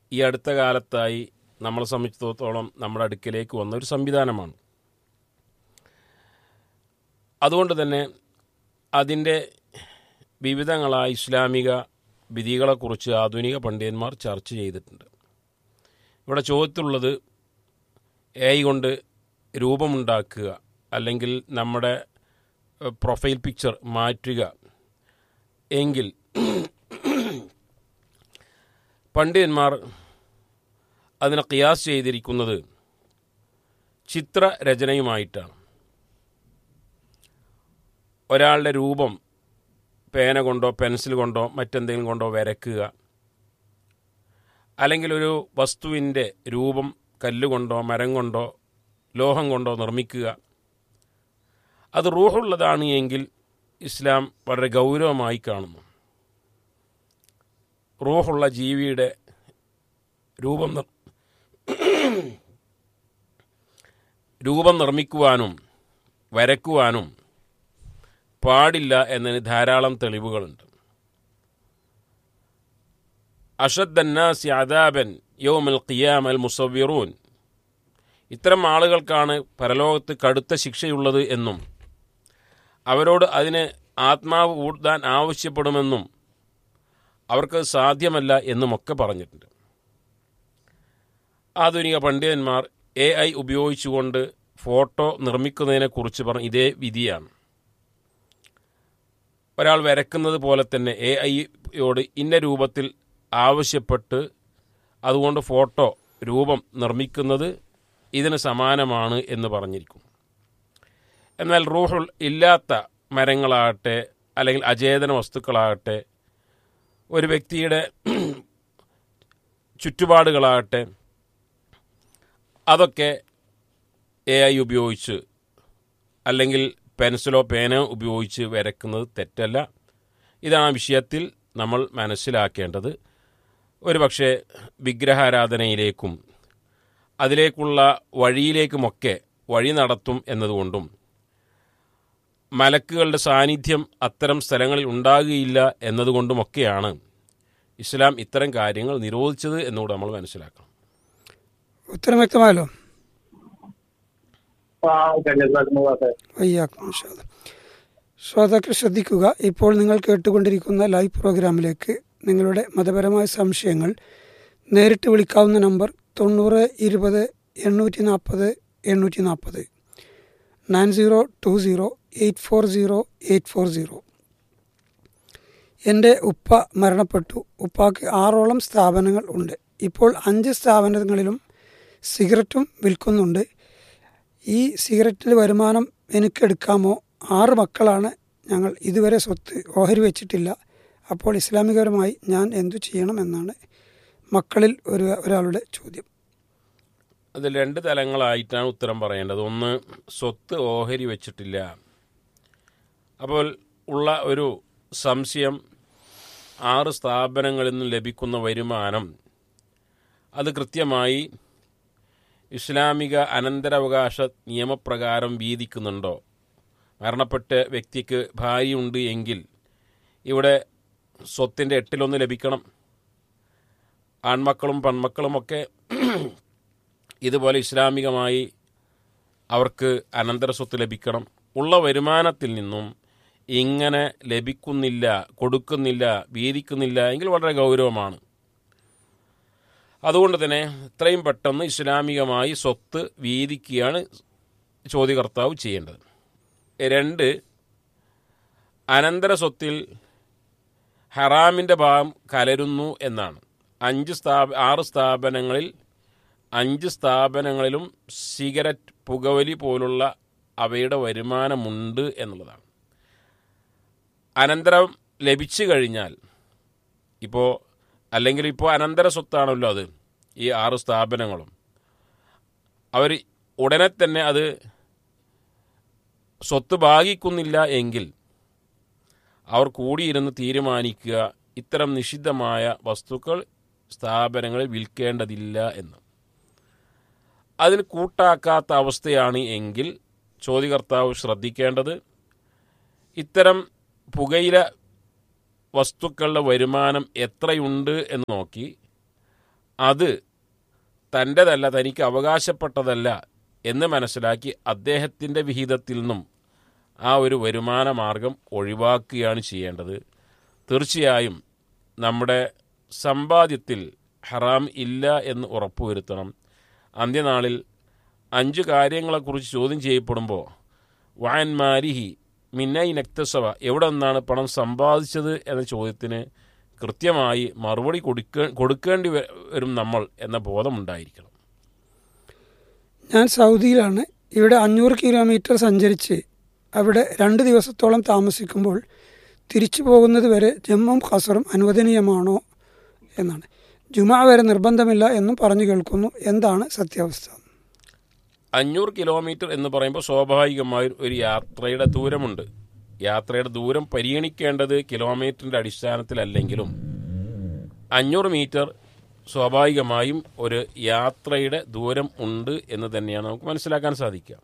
ഈ അടുത്ത കാലത്തായി നമ്മളെ സംബന്ധിച്ചിടത്തോളം നമ്മുടെ അടുക്കിലേക്ക് വന്ന ഒരു സംവിധാനമാണ് അതുകൊണ്ട് തന്നെ അതിൻ്റെ വിവിധങ്ങളായ ഇസ്ലാമിക വിധികളെക്കുറിച്ച് ആധുനിക പണ്ഡിതന്മാർ ചർച്ച ചെയ്തിട്ടുണ്ട് ഇവിടെ ചോദ്യത്തിലുള്ളത് എ ഐ കൊണ്ട് രൂപമുണ്ടാക്കുക അല്ലെങ്കിൽ നമ്മുടെ എഹ്, പ്രൊഫൈൽ പിക്ചർ മാറ്റുക എങ്കിൽ പണ്ഡിതന്മാർ അതിനെ കിയാസ് ചെയ്തിരിക്കുന്നത് ചിത്രരചനയുമായിട്ടാണ് ഒരാളുടെ രൂപം പേന കൊണ്ടോ പെൻസിൽ കൊണ്ടോ മറ്റെന്തെങ്കിലും കൊണ്ടോ വരയ്ക്കുക അല്ലെങ്കിൽ ഒരു വസ്തുവിൻ്റെ രൂപം കല്ലുകൊണ്ടോ മരം കൊണ്ടോ ലോഹം കൊണ്ടോ നിർമ്മിക്കുക അത് റൂഹുള്ളതാണ് എങ്കിൽ ഇസ്ലാം വളരെ ഗൗരവമായി കാണുന്നു റൂഹുള്ള ജീവിയുടെ രൂപം നിർ- രൂപം നിർമ്മിക്കുവാനും വരക്കുവാനും പാടില്ല എന്നതിന് ധാരാളം തെളിവുകളുണ്ട് അഷദ്ദന്നാസി അദാബൻ യൗമൽ ഖിയാമൽ മുസവ്വിറൂൻ ഇത്തരം ആളുകൾക്കാണ് പരലോകത്ത് കടുത്ത ശിക്ഷയുള്ളത് എന്നും അവരോട് അതിന് ആത്മാവ് ഊട്ടാൻ ആവശ്യപ്പെടുമെന്നും അവർക്ക് സാധ്യമല്ല എന്നുമൊക്കെ പറഞ്ഞിട്ടുണ്ട് ആധുനിക പണ്ഡിതന്മാർ എ ഐ ഉപയോഗിച്ചുകൊണ്ട് ഫോട്ടോ നിർമ്മിക്കുന്നതിനെക്കുറിച്ച് പറഞ്ഞ ഇതേ വിധിയാണ് ഒരാൾ വരക്കുന്നത് പോലെ തന്നെ എ ഐയോട് ഇന്ന രൂപത്തിൽ ആവശ്യപ്പെട്ട് അതുകൊണ്ട് ഫോട്ടോ രൂപം നിർമ്മിക്കുന്നത് ഇതിന് സമാനമാണ് എന്ന് പറഞ്ഞിരിക്കും എന്നാൽ റൂഹുൾ ഇല്ലാത്ത മരങ്ങളാകട്ടെ അല്ലെങ്കിൽ അചേതന വസ്തുക്കളാകട്ടെ ഒരു വ്യക്തിയുടെ ചുറ്റുപാടുകളാകട്ടെ അതൊക്കെ എ ഐ ഉപയോഗിച്ച് അല്ലെങ്കിൽ പെൻസിലോ പേനയോ ഉപയോഗിച്ച് വരക്കുന്നത് തെറ്റല്ല ഇതാണ് ആ വിഷയത്തിൽ നമ്മൾ മനസ്സിലാക്കേണ്ടത് ഒരു പക്ഷേ വിഗ്രഹാരാധനയിലേക്കും അതിലേക്കുള്ള വഴിയിലേക്കുമൊക്കെ വഴി നടത്തും എന്നതുകൊണ്ടും മലക്കുകളുടെ സാന്നിധ്യം അത്തരം സ്ഥലങ്ങളിൽ ഉണ്ടാകുകയില്ല എന്നതുകൊണ്ടുമൊക്കെയാണ് ഇസ്ലാം ഇത്തരം കാര്യങ്ങൾ നിരോധിച്ചത് എന്നുകൂടെ നമ്മൾ മനസ്സിലാക്കണം ഉത്തരം വ്യക്തമായല്ലോ ആ ജസാക്കുമുല്ലാ ഖൈർ. വയ്യാക്കും ഇൻഷാ അല്ലാ. ശ്രോതാക്കൾ ശ്രദ്ധിക്കുക ഇപ്പോൾ നിങ്ങൾ കേട്ടുകൊണ്ടിരിക്കുന്ന ലൈവ് പ്രോഗ്രാമിലേക്ക് നിങ്ങളുടെ മതപരമായ സംശയങ്ങൾ നേരിട്ട് വിളിക്കാവുന്ന നമ്പർ തൊണ്ണൂറ് ഇരുപത് എണ്ണൂറ്റി നാൽപ്പത് എണ്ണൂറ്റി നാൽപ്പത് nine zero two zero eight four zero eight four zero എൻ്റെ ഉപ്പ മരണപ്പെട്ടു ഉപ്പാക്ക് ആറോളം സ്ഥാപനങ്ങൾ ഉണ്ട് ഇപ്പോൾ അഞ്ച് സ്ഥാപനങ്ങളിലും സിഗരറ്റും വിൽക്കുന്നുണ്ട് ഈ സിഗരറ്റിൽ വരുമാനം എനിക്കെടുക്കാമോ ആറ് മക്കളാണ് ഞങ്ങൾ ഇതുവരെ സ്വത്ത് ഓഹരി വെച്ചിട്ടില്ല അപ്പോൾ ഇസ്ലാമികപരമായി ഞാൻ എന്തു ചെയ്യണം എന്നാണ് മക്കളിൽ ഒരു ഒരാളുടെ ചോദ്യം അതിൽ രണ്ട് തലങ്ങളായിട്ടാണ് ഉത്തരം പറയേണ്ടത് ഒന്ന് സ്വത്ത് ഓഹരി വെച്ചിട്ടില്ല അപ്പോൾ ഉള്ള ഒരു സംശയം ആറ് സ്ഥാപനങ്ങളിൽ നിന്നും ലഭിക്കുന്ന വരുമാനം അത് കൃത്യമായി ഇസ്ലാമിക അനന്തരാവകാശ നിയമപ്രകാരം വീതിക്കുന്നുണ്ടോ മരണപ്പെട്ട വ്യക്തിക്ക് ഭാര്യയുണ്ട് എങ്കിൽ ഇവിടെ സ്വത്തിൻ്റെ എട്ടിലൊന്ന് ലഭിക്കണം ആൺമക്കളും പെൺമക്കളുമൊക്കെ ഇതുപോലെ ഇസ്ലാമികമായി അവർക്ക് അനന്തര സ്വത്ത് ലഭിക്കണം ഉള്ള വരുമാനത്തിൽ നിന്നും ഇങ്ങനെ ലഭിക്കുന്നില്ല കൊടുക്കുന്നില്ല വീതിക്കുന്നില്ല എങ്കിൽ വളരെ ഗൗരവമാണ് അതുകൊണ്ട് തന്നെ ഇത്രയും പെട്ടെന്ന് ഇസ്ലാമികമായി സ്വത്ത് വീതിക്കുകയാണ് ചോദ്യകർത്താവ് ചെയ്യേണ്ടത് രണ്ട് അനന്തര സ്വത്തിൽ ഹറാമിൻ്റെ ഭാഗം കലരുന്നു എന്നാണ് അഞ്ച് സ്ഥാപ ആറ് സ്ഥാപനങ്ങളിൽ അഞ്ച് സ്ഥാപനങ്ങളിലും സിഗരറ്റ് പുകവലി പോലുള്ള അവയുടെ വരുമാനമുണ്ട് എന്നുള്ളതാണ് അനന്തരം ലഭിച്ചു കഴിഞ്ഞാൽ ഇപ്പോൾ അല്ലെങ്കിൽ ഇപ്പോൾ അനന്തര സ്വത്താണല്ലോ അത് ഈ ആറ് സ്ഥാപനങ്ങളും അവർ ഉടനെ തന്നെ അത് സ്വത്ത് ഭാഗിക്കുന്നില്ല എങ്കിൽ അവർ കൂടിയിരുന്ന് തീരുമാനിക്കുക ഇത്തരം നിഷിദ്ധമായ വസ്തുക്കൾ സ്ഥാപനങ്ങളിൽ വിൽക്കേണ്ടതില്ല എന്ന് അതിന് കൂട്ടാക്കാത്ത അവസ്ഥയാണ് എങ്കിൽ ചോദ്യകർത്താവ് ശ്രദ്ധിക്കേണ്ടത് ഇത്തരം പുകയില വസ്തുക്കളുടെ വരുമാനം എത്രയുണ്ട് എന്ന് നോക്കി അത് തൻ്റെതല്ല തനിക്ക് അവകാശപ്പെട്ടതല്ല എന്ന് മനസ്സിലാക്കി അദ്ദേഹത്തിൻ്റെ വിഹിതത്തിൽ നിന്നും ആ ഒരു വരുമാന മാർഗം ഒഴിവാക്കുകയാണ് ചെയ്യേണ്ടത് തീർച്ചയായും നമ്മുടെ സമ്പാദ്യത്തിൽ ഹറാം ഇല്ല എന്ന് ഉറപ്പുവരുത്തണം അന്ത്യനാളിൽ അഞ്ച് കാര്യങ്ങളെക്കുറിച്ച് ചോദ്യം ചെയ്യപ്പെടുമ്പോൾ വാൻ മാരിഹി മിന്നൈ നക്തസവ എവിടെ നിന്നാണ് പണം സമ്പാദിച്ചത് എന്ന ചോദ്യത്തിന് കൃത്യമായി മറുപടി കൊടുക്ക കൊടുക്കേണ്ടി വ- വരും നമ്മൾ എന്ന ബോധമുണ്ടായിരിക്കണം ഞാൻ സൗദിയിലാണ് ഇവിടെ അഞ്ഞൂറ് കിലോമീറ്റർ സഞ്ചരിച്ച് അവിടെ രണ്ട് ദിവസത്തോളം താമസിക്കുമ്പോൾ തിരിച്ചു പോകുന്നത് വരെ ജമ്മും ഖസറും അനുവദനീയമാണോ എന്നാണ് ജുമാ വരെ നിർബന്ധമില്ല എന്നും പറഞ്ഞു കേൾക്കുന്നു എന്താണ് സത്യാവസ്ഥ അഞ്ഞൂറ് കിലോമീറ്റർ എന്ന് പറയുമ്പോൾ സ്വാഭാവികമായും ഒരു യാത്രയുടെ ദൂരമുണ്ട് യാത്രയുടെ ദൂരം പരിഗണിക്കേണ്ടത് കിലോമീറ്ററിൻ്റെ അടിസ്ഥാനത്തിലല്ലെങ്കിലും അഞ്ഞൂറ് മീറ്റർ സ്വാഭാവികമായും ഒരു യാത്രയുടെ ദൂരം ഉണ്ട് എന്ന് തന്നെയാണ് നമുക്ക് മനസ്സിലാക്കാൻ സാധിക്കുക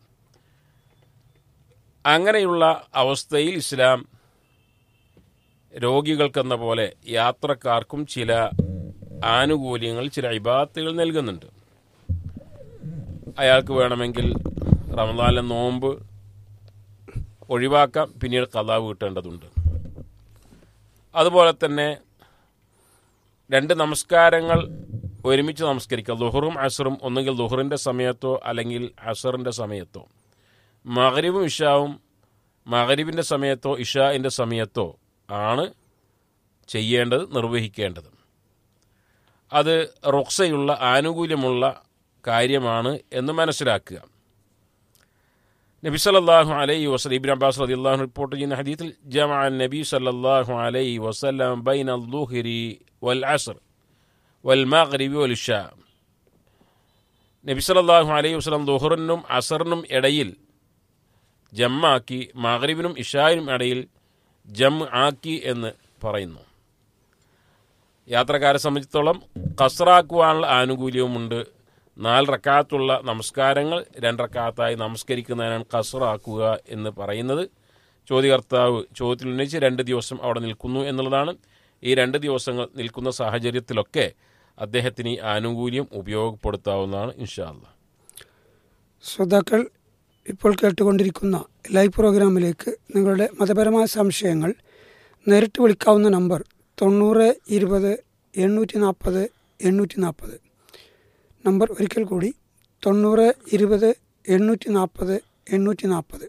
അങ്ങനെയുള്ള അവസ്ഥയിൽ ഇസ്ലാം രോഗികൾക്കെന്ന പോലെ യാത്രക്കാർക്കും ചില ആനുകൂല്യങ്ങൾ ചില ഇബാത്തുകൾ നൽകുന്നുണ്ട് അയാൾക്ക് വേണമെങ്കിൽ റമദാനിലെ നോമ്പ് ഒഴിവാക്കാം പിന്നീട് കഥാ വീട്ടേണ്ടതുണ്ട് അതുപോലെ തന്നെ രണ്ട് നമസ്കാരങ്ങൾ ഒരുമിച്ച് നമസ്കരിക്കുക ലുഹറും അസറും ഒന്നുകിൽ ലുഹറിൻ്റെ സമയത്തോ അല്ലെങ്കിൽ അസറിൻ്റെ സമയത്തോ മകരിബും ഇഷാവും മകരിബിൻ്റെ സമയത്തോ ഇഷാഇൻ്റെ സമയത്തോ ആണ് ചെയ്യേണ്ടത് നിർവഹിക്കേണ്ടത് അത് റുക്സയുള്ള ആനുകൂല്യമുള്ള കാര്യമാണ് എന്ന് മനസ്സിലാക്കുക നബി സല്ലല്ലാഹു അലൈഹി വസല്ലം ഇബ്നു അബ്ബാസ് റളിയല്ലാഹു അൻഹു റിപ്പോർട്ട് ചെയ്യുന്ന ഹദീസിൽ ജമഅ നബി സല്ലല്ലാഹു അലൈഹി വസല്ലം ബൈന അൽ-ളുഹ്രി വൽ അസ്ർ വൽ മഗ്രിബി വൽ ഇശാ നബി സല്ലല്ലാഹു അലൈഹി വസല്ലം ദുഹറിനും അസറിനും ഇടയിൽ ജമ്മാക്കി മഗ്രിബിനും ഇഷായിനും ഇടയിൽ ജം ആക്കി എന്ന് പറയുന്നു യാത്രക്കാരെ സംബന്ധിച്ചിടത്തോളം കസറാക്കുവാനുള്ള ആനുകൂല്യവുമുണ്ട് നാല് റക്കാത്തുള്ള നമസ്കാരങ്ങൾ രണ്ട് റക്കാത്തായി നമസ്കരിക്കുന്നതിനാണ് കസറാക്കുക എന്ന് പറയുന്നത് ചോദ്യകർത്താവ് ചോദ്യത്തിൽ ഉന്നയിച്ച് രണ്ട് ദിവസം അവിടെ നിൽക്കുന്നു എന്നുള്ളതാണ് ഈ രണ്ട് ദിവസങ്ങൾ നിൽക്കുന്ന സാഹചര്യത്തിലൊക്കെ അദ്ദേഹത്തിന് ഈ ആനുകൂല്യം ഉപയോഗപ്പെടുത്താവുന്നതാണ് ഇൻഷാല്ല ശ്രോതാക്കൾ ഇപ്പോൾ കേട്ടുകൊണ്ടിരിക്കുന്ന ലൈവ് പ്രോഗ്രാമിലേക്ക് നിങ്ങളുടെ മതപരമായ സംശയങ്ങൾ നേരിട്ട് വിളിക്കാവുന്ന നമ്പർ തൊണ്ണൂറ് ഇരുപത് എണ്ണൂറ്റി നാൽപ്പത് എണ്ണൂറ്റി നാൽപ്പത് നമ്പർ ഒരിക്കൽ കൂടി തൊണ്ണൂറ് ഇരുപത് എണ്ണൂറ്റി നാൽപ്പത് എണ്ണൂറ്റി നാൽപ്പത്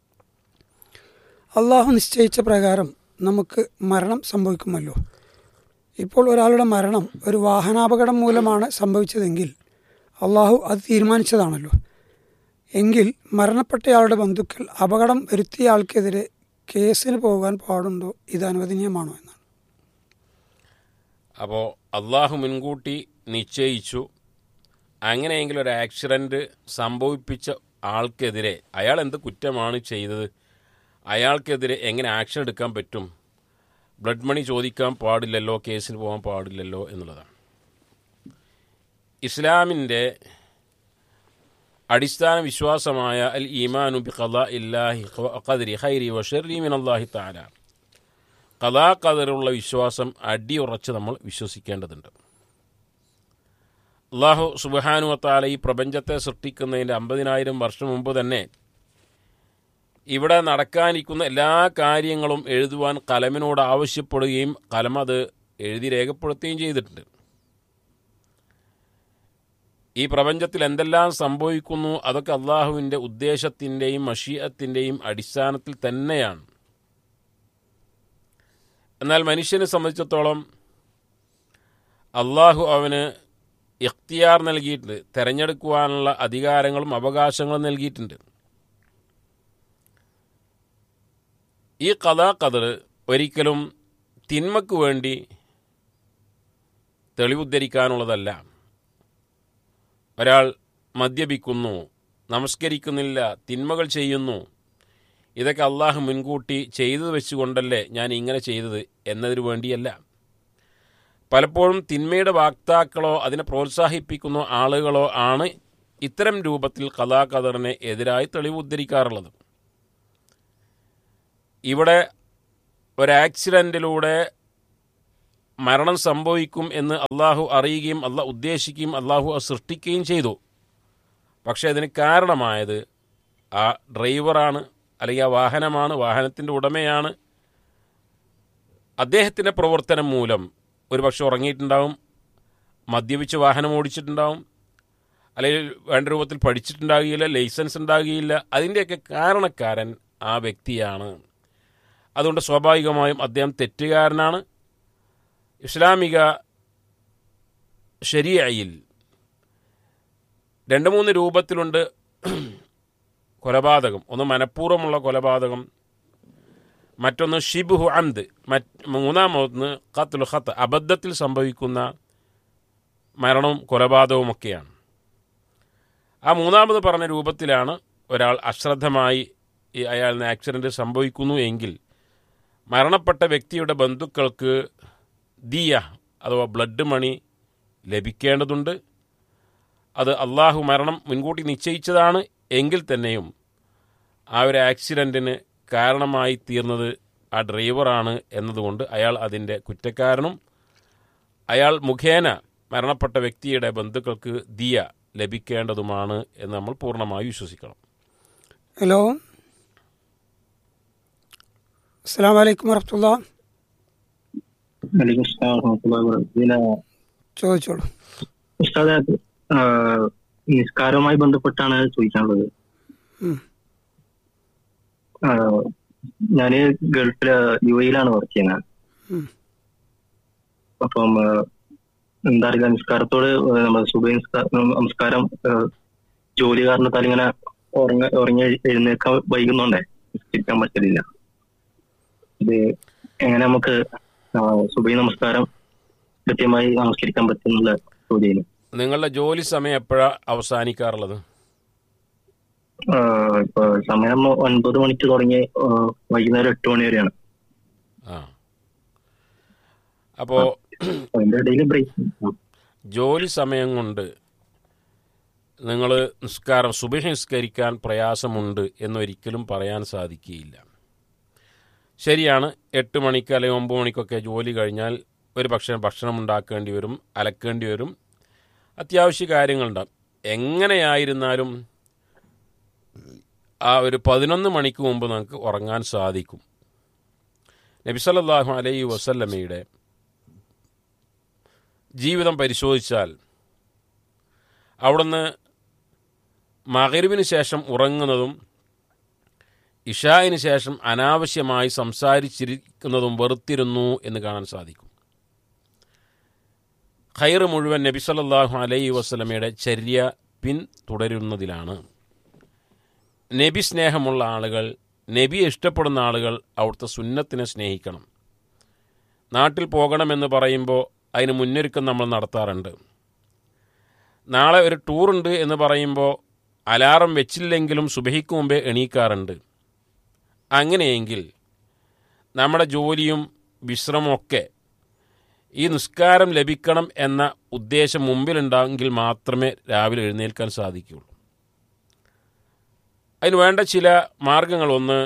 അള്ളാഹു നിശ്ചയിച്ച പ്രകാരം നമുക്ക് മരണം സംഭവിക്കുമല്ലോ ഇപ്പോൾ ഒരാളുടെ മരണം ഒരു വാഹനാപകടം മൂലമാണ് സംഭവിച്ചതെങ്കിൽ അള്ളാഹു അത് തീരുമാനിച്ചതാണല്ലോ എങ്കിൽ മരണപ്പെട്ടയാളുടെ ബന്ധുക്കൾ അപകടം വരുത്തിയ ആൾക്കെതിരെ കേസിന് പോകാൻ പാടുണ്ടോ ഇത് അനുവദനീയമാണോ എന്നാണ് അപ്പോൾ അള്ളാഹു മുൻകൂട്ടി നിശ്ചയിച്ചു അങ്ങനെയെങ്കിൽ ഒരു ആക്സിഡൻറ്റ് സംഭവിപ്പിച്ച ആൾക്കെതിരെ അയാൾ എന്ത് കുറ്റമാണ് ചെയ്തത് അയാൾക്കെതിരെ എങ്ങനെ ആക്ഷൻ എടുക്കാൻ പറ്റും ബ്ലഡ് മണി ചോദിക്കാൻ പാടില്ലല്ലോ കേസിന് പോകാൻ പാടില്ലല്ലോ എന്നുള്ളതാണ് ഇസ്ലാമിൻ്റെ അടിസ്ഥാന വിശ്വാസമായ അൽ ഈമാനു ബി ഖദാ ഇല്ലാഹി ഖദരി ഖൈരി വഷറി മിൻ അല്ലാഹി തആല കഥാ കഥറുള്ള വിശ്വാസം അടിയുറച്ച് നമ്മൾ വിശ്വസിക്കേണ്ടതുണ്ട് അള്ളാഹു സുബാനുവത്താല ഈ പ്രപഞ്ചത്തെ സൃഷ്ടിക്കുന്നതിൻ്റെ അമ്പതിനായിരം വർഷം മുമ്പ് തന്നെ ഇവിടെ നടക്കാനിരിക്കുന്ന എല്ലാ കാര്യങ്ങളും എഴുതുവാൻ കലമിനോട് ആവശ്യപ്പെടുകയും കലം അത് എഴുതി രേഖപ്പെടുത്തുകയും ചെയ്തിട്ടുണ്ട് ഈ പ്രപഞ്ചത്തിൽ എന്തെല്ലാം സംഭവിക്കുന്നു അതൊക്കെ അള്ളാഹുവിൻ്റെ ഉദ്ദേശത്തിൻ്റെയും മഷീയത്തിൻ്റെയും അടിസ്ഥാനത്തിൽ തന്നെയാണ് എന്നാൽ മനുഷ്യനെ സംബന്ധിച്ചിടത്തോളം അള്ളാഹു അവന് ഇഖ്തിയാർ നൽകിയിട്ടുണ്ട് തിരഞ്ഞെടുക്കുവാനുള്ള അധികാരങ്ങളും അവകാശങ്ങളും നൽകിയിട്ടുണ്ട് ഈ കഥാ കതർ ഒരിക്കലും തിന്മക്ക് വേണ്ടി തെളിവുദ്ധരിക്കാനുള്ളതല്ല ഒരാൾ മദ്യപിക്കുന്നു നമസ്കരിക്കുന്നില്ല തിന്മകൾ ചെയ്യുന്നു ഇതൊക്കെ അള്ളാഹു മുൻകൂട്ടി ചെയ്തു വെച്ചുകൊണ്ടല്ലേ ഞാൻ ഇങ്ങനെ ചെയ്തത് എന്നതിനു വേണ്ടിയല്ല പലപ്പോഴും തിന്മയുടെ വാക്താക്കളോ അതിനെ പ്രോത്സാഹിപ്പിക്കുന്ന ആളുകളോ ആണ് ഇത്തരം രൂപത്തിൽ കഥാകഥറിനെ എതിരായി തെളിവ് ഉദ്ധരിക്കാറുള്ളത് ഇവിടെ ഒരു ആക്സിഡൻറ്റിലൂടെ മരണം സംഭവിക്കും എന്ന് അള്ളാഹു അറിയുകയും അള്ളാഹ് ഉദ്ദേശിക്കുകയും അള്ളാഹു അത് സൃഷ്ടിക്കുകയും ചെയ്തു പക്ഷേ അതിന് കാരണമായത് ആ ഡ്രൈവറാണ് അല്ലെങ്കിൽ ആ വാഹനമാണ് വാഹനത്തിൻ്റെ ഉടമയാണ് അദ്ദേഹത്തിൻ്റെ പ്രവർത്തനം മൂലം ഒരു പക്ഷെ ഉറങ്ങിയിട്ടുണ്ടാവും മദ്യപിച്ച് വാഹനം ഓടിച്ചിട്ടുണ്ടാവും അല്ലെങ്കിൽ വേണ്ട രൂപത്തിൽ പഠിച്ചിട്ടുണ്ടാകുകയില്ല ലൈസൻസ് ഉണ്ടാകുകയില്ല അതിൻ്റെയൊക്കെ കാരണക്കാരൻ ആ വ്യക്തിയാണ് അതുകൊണ്ട് സ്വാഭാവികമായും അദ്ദേഹം തെറ്റുകാരനാണ് ഇസ്ലാമിക ശരിയയിൽ രണ്ട് മൂന്ന് രൂപത്തിലുണ്ട് കൊലപാതകം ഒന്ന് മനഃപൂർവ്വമുള്ള കൊലപാതകം മറ്റൊന്ന് ഷിബുഹു അന്ത് മറ്റ് മൂന്നാമതൊന്ന് ഖത്തുൽ ഖത്ത് അബദ്ധത്തിൽ സംഭവിക്കുന്ന മരണവും കൊലപാതകവുമൊക്കെയാണ് ആ മൂന്നാമത് പറഞ്ഞ രൂപത്തിലാണ് ഒരാൾ അശ്രദ്ധമായി ഈ അയാളിന് ആക്സിഡൻറ്റ് സംഭവിക്കുന്നു എങ്കിൽ മരണപ്പെട്ട വ്യക്തിയുടെ ബന്ധുക്കൾക്ക് ദിയ അഥവാ ബ്ലഡ് മണി ലഭിക്കേണ്ടതുണ്ട് അത് അള്ളാഹു മരണം മുൻകൂട്ടി നിശ്ചയിച്ചതാണ് എങ്കിൽ തന്നെയും ആ ഒരു ആക്സിഡൻറ്റിന് കാരണമായി തീർന്നത് ആ ഡ്രൈവറാണ് എന്നതുകൊണ്ട് അയാൾ അതിൻ്റെ കുറ്റക്കാരനും അയാൾ മുഖേന മരണപ്പെട്ട വ്യക്തിയുടെ ബന്ധുക്കൾക്ക് ദിയ ലഭിക്കേണ്ടതുമാണ് എന്ന് നമ്മൾ പൂർണ്ണമായി വിശ്വസിക്കണം ഹലോ അസ്സാം വലൈക്കും വറഹമുല്ല വലൈക്കും സ്ലാം വറഹ്മത്തുള്ളാഹി വബറകാതുഹു. പിന്നെ ചോദിച്ചോളൂ ഉസ്താദെ ആ, നിസ്കാരവുമായി ബന്ധപ്പെട്ടാണ് ചോദിക്കാനുള്ളത് ഉം. ആ, ഞാന് ഗൾഫില് യു എയിലാണ് വർക്ക് ചെയ്യുന്നത് ഉം. അപ്പം ആ, എന്താ അറിയില്ല നിസ്കാരത്തോട് നമ്മുടെ സുബ നമസ്കാരം ആ, ജോലി കാരണത്താൽ ഇങ്ങനെ ഉറങ്ങ ഉറങ്ങി എഴുന്നേക്കാൻ വൈകുന്നോണ്ടേ നിസ്കരിക്കാൻ പറ്റലില്ല ഇത് എങ്ങനെ നമുക്ക് സുബൈ നമസ്കാരം കൃത്യമായി നമസ്കരിക്കാൻ പറ്റുന്നുള്ള ചോദ്യം നിങ്ങളുടെ ജോലി സമയം എപ്പോഴാണ് അവസാനിക്കാറുള്ളത് ഇപ്പൊ സമയം ഒൻപത് മണിക്ക് തുടങ്ങി ആ, വൈകുന്നേരം എട്ട് മണി വരെയാണ് ആ അപ്പോൾ അതിന്റെ ഇടയിൽ ബ്രേക്ക് ജോലി സമയം കൊണ്ട് നിങ്ങൾ നിസ്കാരം സുബഹി നിസ്കരിക്കാൻ പ്രയാസമുണ്ട് എന്നൊരിക്കലും പറയാൻ സാധിക്കുകയില്ല ശരിയാണ് എട്ട് മണിക്ക് അല്ലെങ്കിൽ ഒമ്പത് മണിക്കൊക്കെ ജോലി കഴിഞ്ഞാൽ ഒരു പക്ഷേ ഭക്ഷണം ഉണ്ടാക്കേണ്ടി വരും അലക്കേണ്ടി വരും അത്യാവശ്യ കാര്യങ്ങളുണ്ടാകും എങ്ങനെയായിരുന്നാലും ആ ഒരു പതിനൊന്ന് മണിക്ക് മുമ്പ് നമുക്ക് ഉറങ്ങാൻ സാധിക്കും നബിസല്ലാഹു അലൈഹി വസല്ലമയുടെ ജീവിതം പരിശോധിച്ചാൽ അവിടുന്ന് മകരിവിന് ശേഷം ഉറങ്ങുന്നതും ഇഷായിന് ശേഷം അനാവശ്യമായി സംസാരിച്ചിരിക്കുന്നതും വെറുത്തിരുന്നു എന്ന് കാണാൻ സാധിക്കും ഖൈർ മുഴുവൻ നബി സല്ലല്ലാഹു അലൈഹി വസല്ലമയുടെ ചര്യ പിന്തുടരുന്നതിലാണ് നബി സ്നേഹമുള്ള ആളുകൾ നബിയെ ഇഷ്ടപ്പെടുന്ന ആളുകൾ അവിടുത്തെ സുന്നത്തിനെ സ്നേഹിക്കണം നാട്ടിൽ പോകണമെന്ന് പറയുമ്പോൾ അതിന് മുന്നൊരുക്കം നമ്മൾ നടത്താറുണ്ട് നാളെ ഒരു ടൂറുണ്ട് എന്ന് പറയുമ്പോൾ അലാറം വെച്ചില്ലെങ്കിലും സുബഹിക്ക് മുമ്പേ എണീക്കാറുണ്ട് അങ്ങനെയെങ്കിൽ നമ്മുടെ ജോലിയും വിശ്രമമൊക്കെ ഈ നിസ്കാരം ലഭിക്കണം എന്ന ഉദ്ദേശം മുമ്പിലുണ്ടെങ്കിൽ മാത്രമേ രാവിലെ എഴുന്നേൽക്കാൻ സാധിക്കുകയുള്ളൂ അതിന് വേണ്ട ചില മാർഗങ്ങൾ ഒന്ന്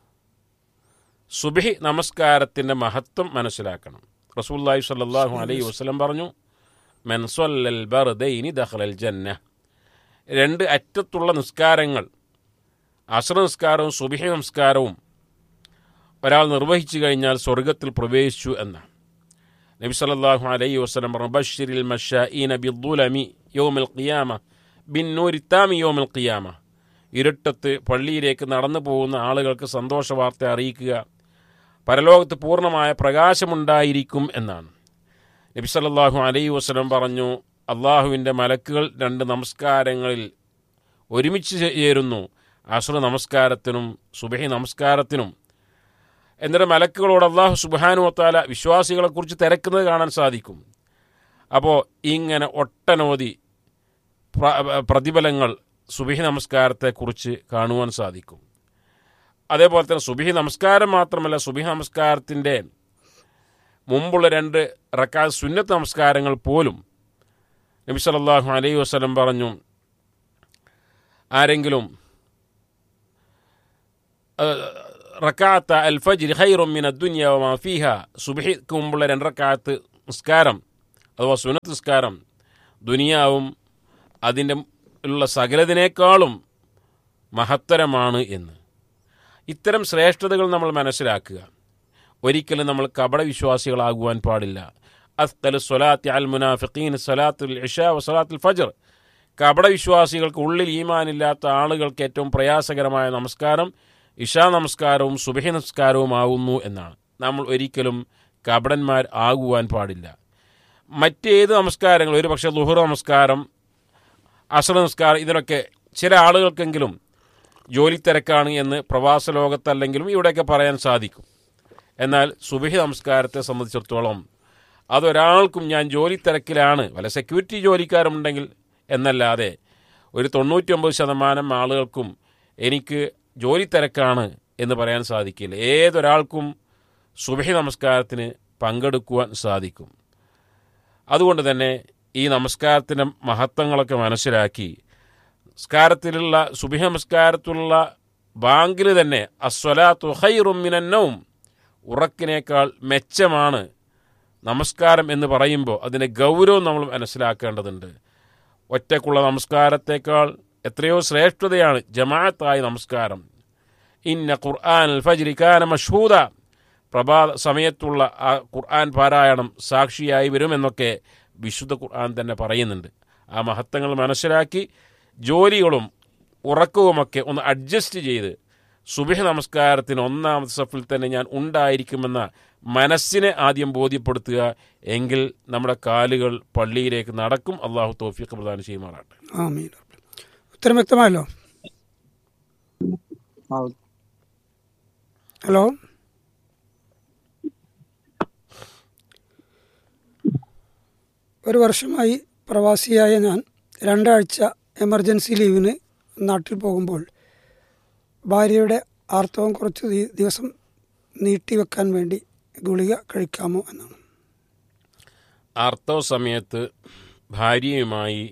സുബഹി നമസ്കാരത്തിൻ്റെ മഹത്വം മനസ്സിലാക്കണം റസൂല്ലാഹി സ്വല്ലല്ലാഹു അലൈഹി വസല്ലം പറഞ്ഞു മെൻസൊല്ലൽ ബർദൈനി ദഖലൽ ജന്ന രണ്ട് അറ്റത്തുള്ള നിസ്കാരങ്ങൾ അസ്ര നിസ്കാരവും സുബഹി നമസ്കാരവും ഒരാൾ നിർവഹിച്ചു കഴിഞ്ഞാൽ സ്വർഗത്തിൽ പ്രവേശിച്ചു എന്നാണ് നബി സല്ലല്ലാഹു അലൈഹി വസല്ലം പറഞ്ഞു ബഷിരിൽ മഷാഈന ബിദ്ദുലമി യൗമൽ ഖിയാമ ബിന്നൂരി താമി യൗമൽ ഖിയാമ ഇരുട്ടത്ത് പള്ളിയിലേക്ക് നടന്നു പോകുന്ന ആളുകൾക്ക് സന്തോഷ വാർത്ത അറിയിക്കുക പരലോകത്ത് പൂർണ്ണമായ പ്രകാശമുണ്ടായിരിക്കും എന്നാണ് നബി സല്ലല്ലാഹു അലൈഹി വസല്ലം പറഞ്ഞു അള്ളാഹുവിൻ്റെ മലക്കുകൾ രണ്ട് നമസ്കാരങ്ങളിൽ ഒരുമിച്ച് ചേരുന്നു അസുർ നമസ്കാരത്തിനും സുബഹി നമസ്കാരത്തിനും എന്നിട്ട് മലക്കുകളോട് അള്ളാഹു സുബാനുവത്താല വിശ്വാസികളെക്കുറിച്ച് തിരക്കുന്നത് കാണാൻ സാധിക്കും അപ്പോൾ ഇങ്ങനെ ഒട്ടനവധി പ്ര- പ്രതിഫലങ്ങൾ സുബഹി നമസ്കാരത്തെക്കുറിച്ച് കാണുവാൻ സാധിക്കും അതേപോലെ തന്നെ സുബഹി നമസ്കാരം മാത്രമല്ല സുബഹി നമസ്കാരത്തിൻ്റെ മുമ്പുള്ള രണ്ട് റക്കാ സുന്നത്ത് നമസ്കാരങ്ങൾ പോലും നബി സല്ലല്ലാഹു അലൈഹി വസല്ലം പറഞ്ഞു ആരെങ്കിലും റക്കാത്ത അൽ ഫജ്ർ ഖൈറും മിന ദുനിയ വമാ ഫീഹ സുബ്ഹിക്ക് മുമ്പുള്ള രണ്ട് റക്കാത്ത് നിസ്കാരം അഥവാ സുന്നത്ത് നിസ്കാരം ദുനിയാവും അതിൻ്റെ ഉള്ള സകലതിനേക്കാളും മഹത്തരമാണ് എന്ന് ഇത്തരം ശ്രേഷ്ഠതകൾ നമ്മൾ മനസ്സിലാക്കുക ഒരിക്കലും നമ്മൾ കപടവിശ്വാസികളാകുവാൻ പാടില്ല അസ്തൽ സ്വലാത്തി അൽ മുനാഫിഖീൻ സ്വലാത്തുൽ ഇഷാ സ്വലാത്തുൽ ഫജർ കപടവിശ്വാസികൾക്ക് ഉള്ളിൽ ഈമാനില്ലാത്ത ആളുകൾക്ക് ഏറ്റവും പ്രയാസകരമായ നമസ്കാരം ഇഷാ നമസ്കാരവും സുബഹി നമസ്കാരവുമാവുന്നു എന്നാണ് നമ്മൾ ഒരിക്കലും കപടന്മാർ ആകുവാൻ പാടില്ല മറ്റേത് നമസ്കാരങ്ങൾ ഒരു പക്ഷേ ലുഹുർ നമസ്കാരം അസർ നമസ്കാരം ഇതിനൊക്കെ ചില ആളുകൾക്കെങ്കിലും ജോലി തിരക്കാണ് എന്ന് പ്രവാസ ലോകത്തല്ലെങ്കിലും ഇവിടെയൊക്കെ പറയാൻ സാധിക്കും എന്നാൽ സുബഹി നമസ്കാരത്തെ സംബന്ധിച്ചിടത്തോളം അതൊരാൾക്കും ഞാൻ ജോലി തിരക്കിലാണ് വല്ല സെക്യൂരിറ്റി ജോലിക്കാരുണ്ടെങ്കിൽ എന്നല്ലാതെ ഒരു തൊണ്ണൂറ്റൊമ്പത് ശതമാനം ആളുകൾക്കും എനിക്ക് ജോലി തിരക്കാണ് എന്ന് പറയാൻ സാധിക്കില്ല ഏതൊരാൾക്കും സുബഹി നമസ്കാരത്തിന് പങ്കെടുക്കുവാൻ സാധിക്കും അതുകൊണ്ട് തന്നെ ഈ നമസ്കാരത്തിൻ്റെ മഹത്വങ്ങളൊക്കെ മനസ്സിലാക്കി നമസ്കാരത്തിലുള്ള സുബഹി നമസ്കാരത്തിലുള്ള ബാങ്കിൽ തന്നെ അസ്വലാത്തു ഹൈറുമിനന്നവും ഉറക്കിനേക്കാൾ മെച്ചമാണ് നമസ്കാരം എന്ന് പറയുമ്പോൾ അതിൻ്റെ ഗൗരവം നമ്മൾ മനസ്സിലാക്കേണ്ടതുണ്ട് ഒറ്റക്കുള്ള നമസ്കാരത്തേക്കാൾ എത്രയോ ശ്രേഷ്ഠതയാണ് ജമാഅത്തായ നമസ്കാരം ഇന്ന ഖുർആൻ ഫജ്രിക്കാന മഷൂദ പ്രഭാത സമയത്തുള്ള ആ ഖുർആൻ പാരായണം സാക്ഷിയായി വരുമെന്നൊക്കെ വിശുദ്ധ ഖുർആൻ തന്നെ പറയുന്നുണ്ട് ആ മഹത്വങ്ങൾ മനസ്സിലാക്കി ജോലികളും ഉറക്കവുമൊക്കെ ഒന്ന് അഡ്ജസ്റ്റ് ചെയ്ത് സുബഹ നമസ്കാരത്തിന് ഒന്നാമത്തെ സഫിൽ തന്നെ ഞാൻ ഉണ്ടായിരിക്കുമെന്ന മനസ്സിനെ ആദ്യം ബോധ്യപ്പെടുത്തുക എങ്കിൽ നമ്മുടെ കാലുകൾ പള്ളിയിലേക്ക് നടക്കും അള്ളാഹു തോഫിക്ക് പ്രദാനം ചെയ്യുമാറാട്ടെ ആമീൻ ഉത്തരം വ്യക്തമായല്ലോ ഹലോ ഒരു വർഷമായി പ്രവാസിയായ ഞാൻ രണ്ടാഴ്ച എമർജൻസി ലീവിന് നാട്ടിൽ പോകുമ്പോൾ ഭാര്യയുടെ ആർത്തവം കുറച്ച് ദി- ദിവസം നീട്ടിവെക്കാൻ വേണ്ടി ഗുളിക കഴിക്കാമോ എന്നാണ് ആർത്തവ സമയത്ത് ഭാര്യയുമായി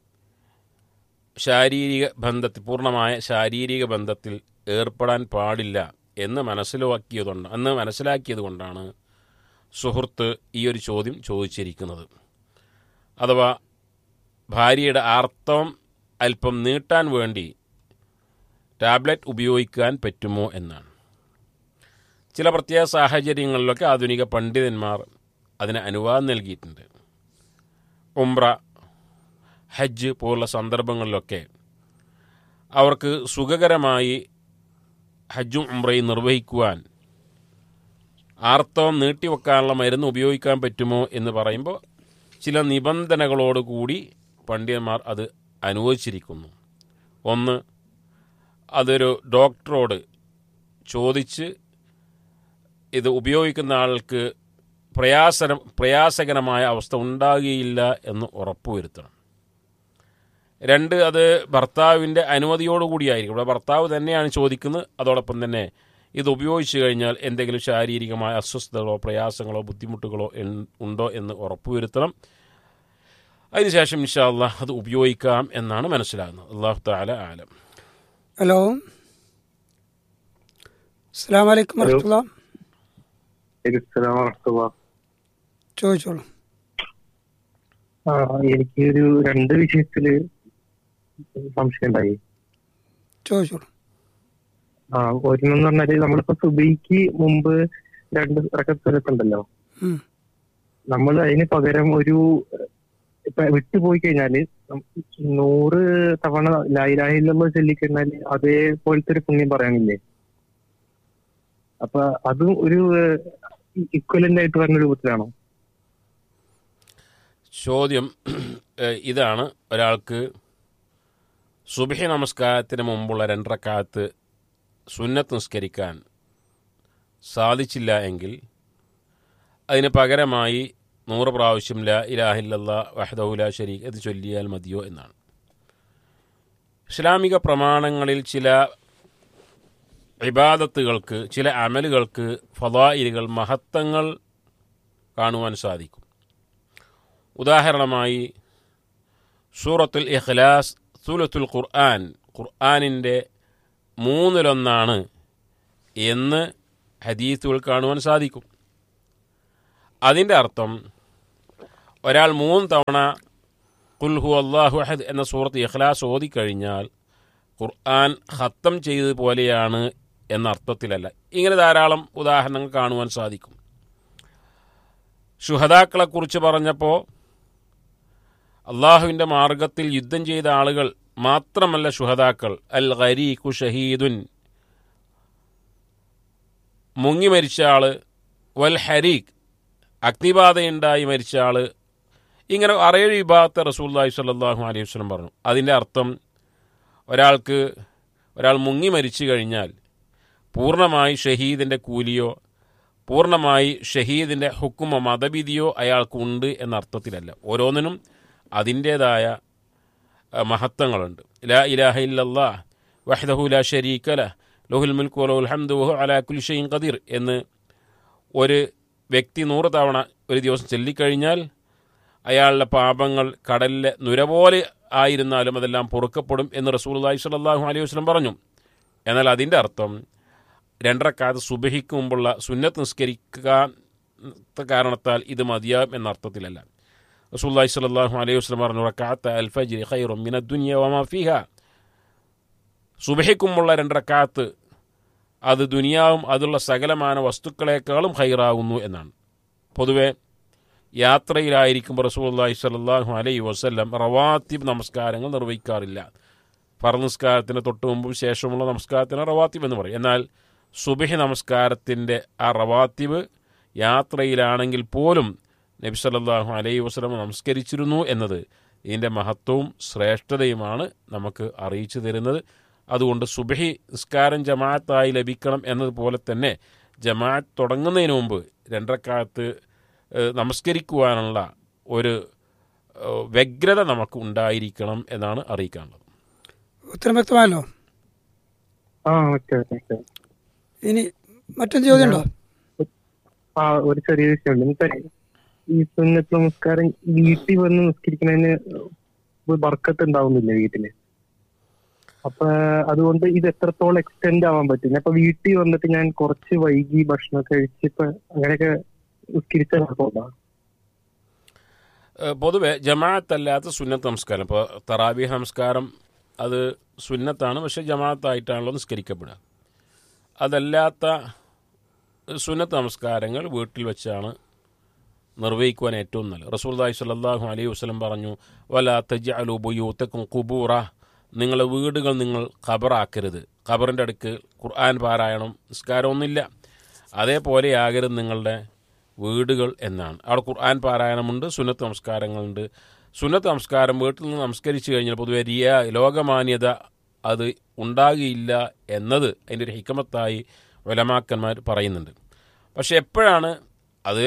ശാരീരിക ബന്ധത്തിൽ പൂർണ്ണമായ ശാരീരിക ബന്ധത്തിൽ ഏർപ്പെടാൻ പാടില്ല എന്ന് മനസ്സിലാക്കിയതുകൊണ്ട് അന്ന് മനസ്സിലാക്കിയത് കൊണ്ടാണ് സുഹൃത്ത് ഈ ഒരു ചോദ്യം ചോദിച്ചിരിക്കുന്നത് അഥവാ ഭാര്യയുടെ ആർത്തവം അല്പം നീട്ടാൻ വേണ്ടി ടാബ്ലറ്റ് ഉപയോഗിക്കാൻ പറ്റുമോ എന്നാണ് ചില പ്രത്യേക സാഹചര്യങ്ങളിലൊക്കെ ആധുനിക പണ്ഡിതന്മാർ അതിന് അനുവാദം നൽകിയിട്ടുണ്ട് ഉംറ ഹജ്ജ് പോലുള്ള സന്ദർഭങ്ങളിലൊക്കെ അവർക്ക് സുഖകരമായി ഹജ്ജും ഉംറയും നിർവഹിക്കുവാൻ ആർത്തവം നീട്ടിവെക്കാനുള്ള മരുന്ന് ഉപയോഗിക്കാൻ പറ്റുമോ എന്ന് പറയുമ്പോൾ ചില നിബന്ധനകളോടുകൂടി പണ്ഡിതന്മാർ അത് അനുവദിച്ചിരിക്കുന്നു ഒന്ന് അതൊരു ഡോക്ടറോട് ചോദിച്ച് ഇത് ഉപയോഗിക്കുന്ന ആൾക്ക് പ്രയാസനം പ്രയാസകരമായ അവസ്ഥ ഉണ്ടാകുകയില്ല എന്ന് ഉറപ്പുവരുത്തണം രണ്ട് അത് ഭർത്താവിൻ്റെ അനുമതിയോടുകൂടിയായിരിക്കും ഇവിടെ ഭർത്താവ് തന്നെയാണ് ചോദിക്കുന്നത് അതോടൊപ്പം തന്നെ ഇത് ഉപയോഗിച്ച് കഴിഞ്ഞാൽ എന്തെങ്കിലും ശാരീരികമായ അസ്വസ്ഥതകളോ പ്രയാസങ്ങളോ ബുദ്ധിമുട്ടുകളോ എൻ- ഉണ്ടോ എന്ന് ഉറപ്പുവരുത്തണം അതിനുശേഷം ഇൻഷാ അള്ളാഹ് അത് ഉപയോഗിക്കാം എന്നാണ് മനസ്സിലാകുന്നത് അള്ളാഹു താല ആലം ഹലോ അസ്സാം വലൈക്കും വരഹമുല്ല ചോദിച്ചോളൂ ആ എനിക്ക് ഒരു രണ്ട് വിഷയത്തില് സംശയം ഉണ്ടായി ചോദിച്ചോളൂ ആ ഒരെണ്ണം പറഞ്ഞാല് നമ്മളിപ്പോ സുബൈക്ക് മുമ്പ് രണ്ട് റക്കത്ത് ഉണ്ടല്ലോ ഉം. നമ്മൾ അതിന് പകരം ഒരു ഇപ്പൊ വിട്ടുപോയി കഴിഞ്ഞാല് നം- നൂറ് തവണ ലായിലാഹില്ലെന്ന് ചൊല്ലിക്കഴിഞ്ഞാല് അതേപോലത്തെ ഒരു പുണ്യം പറയാനില്ലേ അപ്പൊ അതും ഒരു ഇക്വലന്റ് ആയിട്ട് വരുന്ന രൂപത്തിലാണോ ചോദ്യം ഏഹ്, ഇതാണ് ഒരാൾക്ക് സുബഹി നമസ്കാരത്തിന് മുമ്പുള്ള രണ്ടരക്കാലത്ത് സുന്നത്ത് നിസ്കരിക്കാൻ സാധിച്ചില്ല എങ്കിൽ അതിന് പകരമായി നൂറ് പ്രാവശ്യം ലാ ഇലാഹില്ല വഹദൗല ഷരീഖ് ഇത് ചൊല്ലിയാൽ മതിയോ എന്നാണ് ഇസ്ലാമിക പ്രമാണങ്ങളിൽ ചില ഇബാദത്തുകൾക്ക് ചില അമലുകൾക്ക് ഫലായിലുകൾ മഹത്വങ്ങൾ കാണുവാൻ സാധിക്കും ഉദാഹരണമായി സൂറത്തുൽ ഇഖ്ലാസ് സൂലത്തുൽ ഖുർആൻ ഖുർആനിൻ്റെ മൂന്നിലൊന്നാണ് എന്ന് ഹദീസുകൾ കാണുവാൻ സാധിക്കും അതിൻ്റെ അർത്ഥം ഒരാൾ മൂന്ന് തവണ കുൽഹു അള്ളാഹു അഹദ് എന്ന സൂറത്ത് ഇഖ്ലാസ് ഓതിക്കഴിഞ്ഞാൽ ഖുർആൻ ഖത്തം ചെയ്തതുപോലെയാണ് എന്ന അർത്ഥത്തിലല്ല ഇങ്ങനെ ധാരാളം ഉദാഹരണങ്ങൾ കാണുവാൻ സാധിക്കും ശുഹദാക്കളെക്കുറിച്ച് പറഞ്ഞപ്പോൾ അള്ളാഹുവിൻ്റെ മാർഗത്തിൽ യുദ്ധം ചെയ്ത ആളുകൾ മാത്രമല്ല ശുഹദാക്കൾ അൽ ഖരീഖു ഷഹീദുൻ മുങ്ങി മരിച്ച ആള് വൽ ഹരീഖ് അഗ്നിബാധയുണ്ടായി മരിച്ച ആള് ഇങ്ങനെ അറേഴ് വിഭാഗത്തെ റസൂല്ലാഹി സ്വല്ലല്ലാഹു അലൈഹി വസല്ലം പറഞ്ഞു അതിൻ്റെ അർത്ഥം ഒരാൾക്ക് ഒരാൾ മുങ്ങി മരിച്ചു കഴിഞ്ഞാൽ പൂർണ്ണമായി ഷഹീദിൻ്റെ കൂലിയോ പൂർണ്ണമായി ഷഹീദിൻ്റെ ഹുക്കുമോ മതവിധിയോ അയാൾക്കുണ്ട് എന്ന അർത്ഥത്തിലല്ല ഓരോന്നിനും അതിൻ്റേതായ അഹ്, മഹത്വങ്ങളുണ്ട് ലാ ഇലാഹ ഇല്ലല്ലാ വഹ്ദഹു ലാ ഷരീക്കല ലഹുൽ മുൽക്കു വലഹുൽ ഹംദു വഹു അലാ കുല്ലി ഷൈഇൻ ഖദീർ എന്ന് ഒരു വ്യക്തി നൂറ് തവണ ഒരു ദിവസം ചൊല്ലിക്കഴിഞ്ഞാൽ അയാളുടെ പാപങ്ങൾ കടലിലെ നുര പോലെ ആയിരുന്നാലും അതെല്ലാം പൊറുക്കപ്പെടും എന്ന് റസൂലുള്ളാഹി സ്വല്ലല്ലാഹു അലൈഹി വസല്ലം പറഞ്ഞു എന്നാൽ അതിൻ്റെ അർത്ഥം രണ്ടരക്കാലത്ത് സുബഹിക്ക് മുമ്പുള്ള സുന്നത്ത് നിസ്കരിക്കാൻ കാരണത്താൽ ഇത് മതിയാകും എന്ന അർത്ഥത്തിലല്ല റസൂലുള്ളാഹി സ്വല്ലല്ലാഹു അലൈഹി വസല്ലം പറഞ്ഞു റക്കാത്ത അൽ ഫജ്രി ഖൈറും മിന ദുനിയ വമാ ഫീഹ സുബഹിക്ക് മുമ്പുള്ള രണ്ടരക്കാലത്ത് അത് ദുനിയാവും അതുള്ള സകലമാന വസ്തുക്കളെക്കാളും ഹൈറാകുന്നു എന്നാണ് പൊതുവെ യാത്രയിലായിരിക്കുമ്പോൾ റസൂലുള്ളാഹി സ്വല്ലല്ലാഹു അലൈഹി വസല്ലം റവാത്തിബ് നമസ്കാരങ്ങൾ നിർവഹിക്കാറില്ല ഫർദ് നിസ്കാരത്തിന് തൊട്ട് മുമ്പും ശേഷമുള്ള നമസ്കാരത്തിന് റവാത്തിബ് എന്ന് പറയും എന്നാൽ സുബഹി നമസ്കാരത്തിൻ്റെ ആ റവാത്തിബ് യാത്രയിലാണെങ്കിൽ പോലും നബി സല്ലല്ലാഹു അലൈഹി വസല്ലം നമസ്കരിച്ചിരുന്നു എന്നത് ഇതിൻ്റെ മഹത്വവും ശ്രേഷ്ഠതയുമാണ് നമുക്ക് അറിയിച്ചു തരുന്നത് അതുകൊണ്ട് സുബഹി നിസ്കാരം ജമാഅത്തായി ലഭിക്കണം എന്നതുപോലെ തന്നെ ജമാഅത്ത് തുടങ്ങുന്നതിന് മുമ്പ് രണ്ടരക്കാലത്ത് ഏഹ്, നമസ്കരിക്കുവാനുള്ള ഒരു ഏഹ്, വ്യഗ്രത നമുക്ക് ഉണ്ടായിരിക്കണം എന്നാണ് അറിയിക്കാനുള്ളത് ഉത്തരം വ്യക്തമായല്ലോ ആ ഓക്കെ ഓക്കെ ഇനി മറ്റൊരു ചോദ്യം ഉണ്ടോ ആ ഒരു ചെറിയ വിഷയമുണ്ട് എനിക്കറിയാം ഈ സുന്നത്ത് നമസ്കാരം വീട്ടിൽ വന്ന് നിസ്കരിക്കുന്നതിന് ഒരു ബർക്കത്ത് ഉണ്ടാവുന്നില്ല വീട്ടില് അപ്പൊ അതുകൊണ്ട് ഇത് എത്രത്തോളം എക്സ്റ്റെൻഡ് ആവാൻ പറ്റും അപ്പൊ വീട്ടിൽ വന്നിട്ട് ഞാൻ കുറച്ച് വൈകി ഭക്ഷണം കഴിച്ച് ഇപ്പൊ അങ്ങനെയൊക്കെ നിസ്കരിച്ച കുഴപ്പമുണ്ടോ ഏഹ്, പൊതുവെ ജമാഅത്തല്ലാത്ത സുന്നത്ത് നമസ്കാരം ഇപ്പോൾ തറാബീഹ് നമസ്കാരം അത് സുന്നത്താണ് പക്ഷേ ജമാഅത്തായിട്ടാണല്ലോ നിസ്കരിക്കപ്പെടുക അതല്ലാത്ത സുന്നത്ത് നമസ്കാരങ്ങൾ വീട്ടിൽ വെച്ചാണ് നിർവഹിക്കുവാൻ ഏറ്റവും നല്ലത് റസൂൽദാഹി സ്വല്ലല്ലാഹു അലൈഹി വസല്ലം പറഞ്ഞു വല തജ്അലു ബുയൂത്തക്കും കുബൂറ നിങ്ങളെ വീടുകൾ നിങ്ങൾ ഖബറാക്കരുത് ഖബറിൻ്റെ അടുക്ക് ഖുർആൻ പാരായണം നിസ്കാരമൊന്നുമില്ല അതേപോലെയാകരുത് നിങ്ങളുടെ വീടുകൾ എന്നാണ് അവിടെ ഖുർആൻ പാരായണമുണ്ട് സുന്നത്ത് നമസ്കാരങ്ങളുണ്ട് സുന്നത്ത് നമസ്കാരം വീട്ടിൽ നിന്ന് നമസ്കരിച്ചു കഴിഞ്ഞാൽ പൊതുവെ റിയ ലോകമാന്യത അത് ഉണ്ടാകില്ല എന്നത് അതിൻ്റെ ഒരു ഹിക്കമത്തായി വലമാക്കന്മാർ പറയുന്നുണ്ട് പക്ഷെ എപ്പോഴാണ് അത്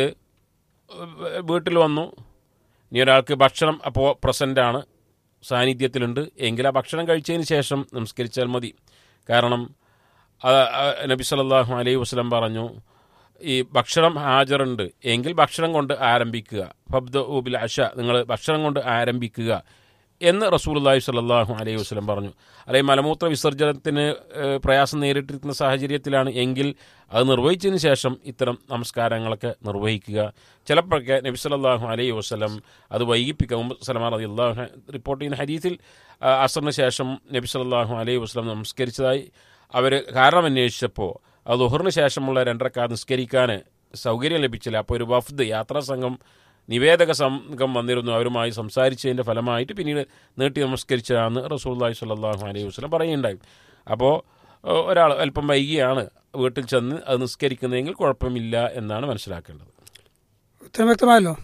വീട്ടിൽ വന്നു ഇനി ഒരാൾക്ക് ഭക്ഷണം അപ്പോൾ പ്രസൻ്റാണ് സാന്നിധ്യത്തിലുണ്ട് എങ്കിൽ ആ ഭക്ഷണം കഴിച്ചതിന് ശേഷം നമസ്കരിച്ചാൽ മതി കാരണം ആ- ആ നബി സല്ലല്ലാഹു അലൈഹി വസല്ലം പറഞ്ഞു ഈ ഭക്ഷണം ഹാജറുണ്ട് എങ്കിൽ ഭക്ഷണം കൊണ്ട് ആരംഭിക്കുക ഫബ്ദ ഊബിൽ അഷ നിങ്ങൾ ഭക്ഷണം കൊണ്ട് ആരംഭിക്കുക എന്ന് റസൂലുള്ളാഹി സ്വല്ലല്ലാഹു അലൈഹി വസല്ലം പറഞ്ഞു അല്ലെങ്കിൽ മലമൂത്ര വിസർജനത്തിന് ഏഹ്, പ്രയാസം നേരിട്ടിരിക്കുന്ന സാഹചര്യത്തിലാണ് എങ്കിൽ അത് നിർവഹിച്ചതിന് ശേഷം ഇത്തരം നമസ്കാരങ്ങളൊക്കെ നിർവഹിക്കുക ചിലപ്പോഴൊക്കെ നബി സല്ലല്ലാഹു അലൈഹി വസല്ലം അത് വൈകിപ്പിക്കുക മുമ്പ് സലമാൻ റതി അള്ളാഹു റിപ്പോർട്ട് ചെയ്യുന്ന ഹദീസിൽ ആ, അസറിന് ശേഷം നബി സല്ലല്ലാഹു അലൈഹി വസല്ലം നമസ്കരിച്ചതായി അവർ കാരണം അന്വേഷിച്ചപ്പോൾ അത് ദുഹറിന് ശേഷമുള്ള രണ്ടരക്കാർ നിസ്കരിക്കാൻ സൗകര്യം ലഭിച്ചില്ല അപ്പോൾ ഒരു വഫ്ദ് യാത്രാ സംഘം നിവേദക സംഘം വന്നിരുന്നു അവരുമായി സംസാരിച്ചതിൻ്റെ ഫലമായിട്ട് പിന്നീട് നീട്ടി നമസ്കരിച്ചതാണെന്ന് റസൂല്ലാഹി സ്വല്ലല്ലാഹു അലൈഹി വസല്ലം പറയുകയുണ്ടായി അപ്പോൾ ഒരാൾ അല്പം വൈകിയാണ് വീട്ടിൽ ചെന്ന് അത് നിസ്കരിക്കുന്നതെങ്കിൽ കുഴപ്പമില്ല എന്നാണ് മനസ്സിലാക്കേണ്ടത് ഉത്തരം വ്യക്തമായല്ലോ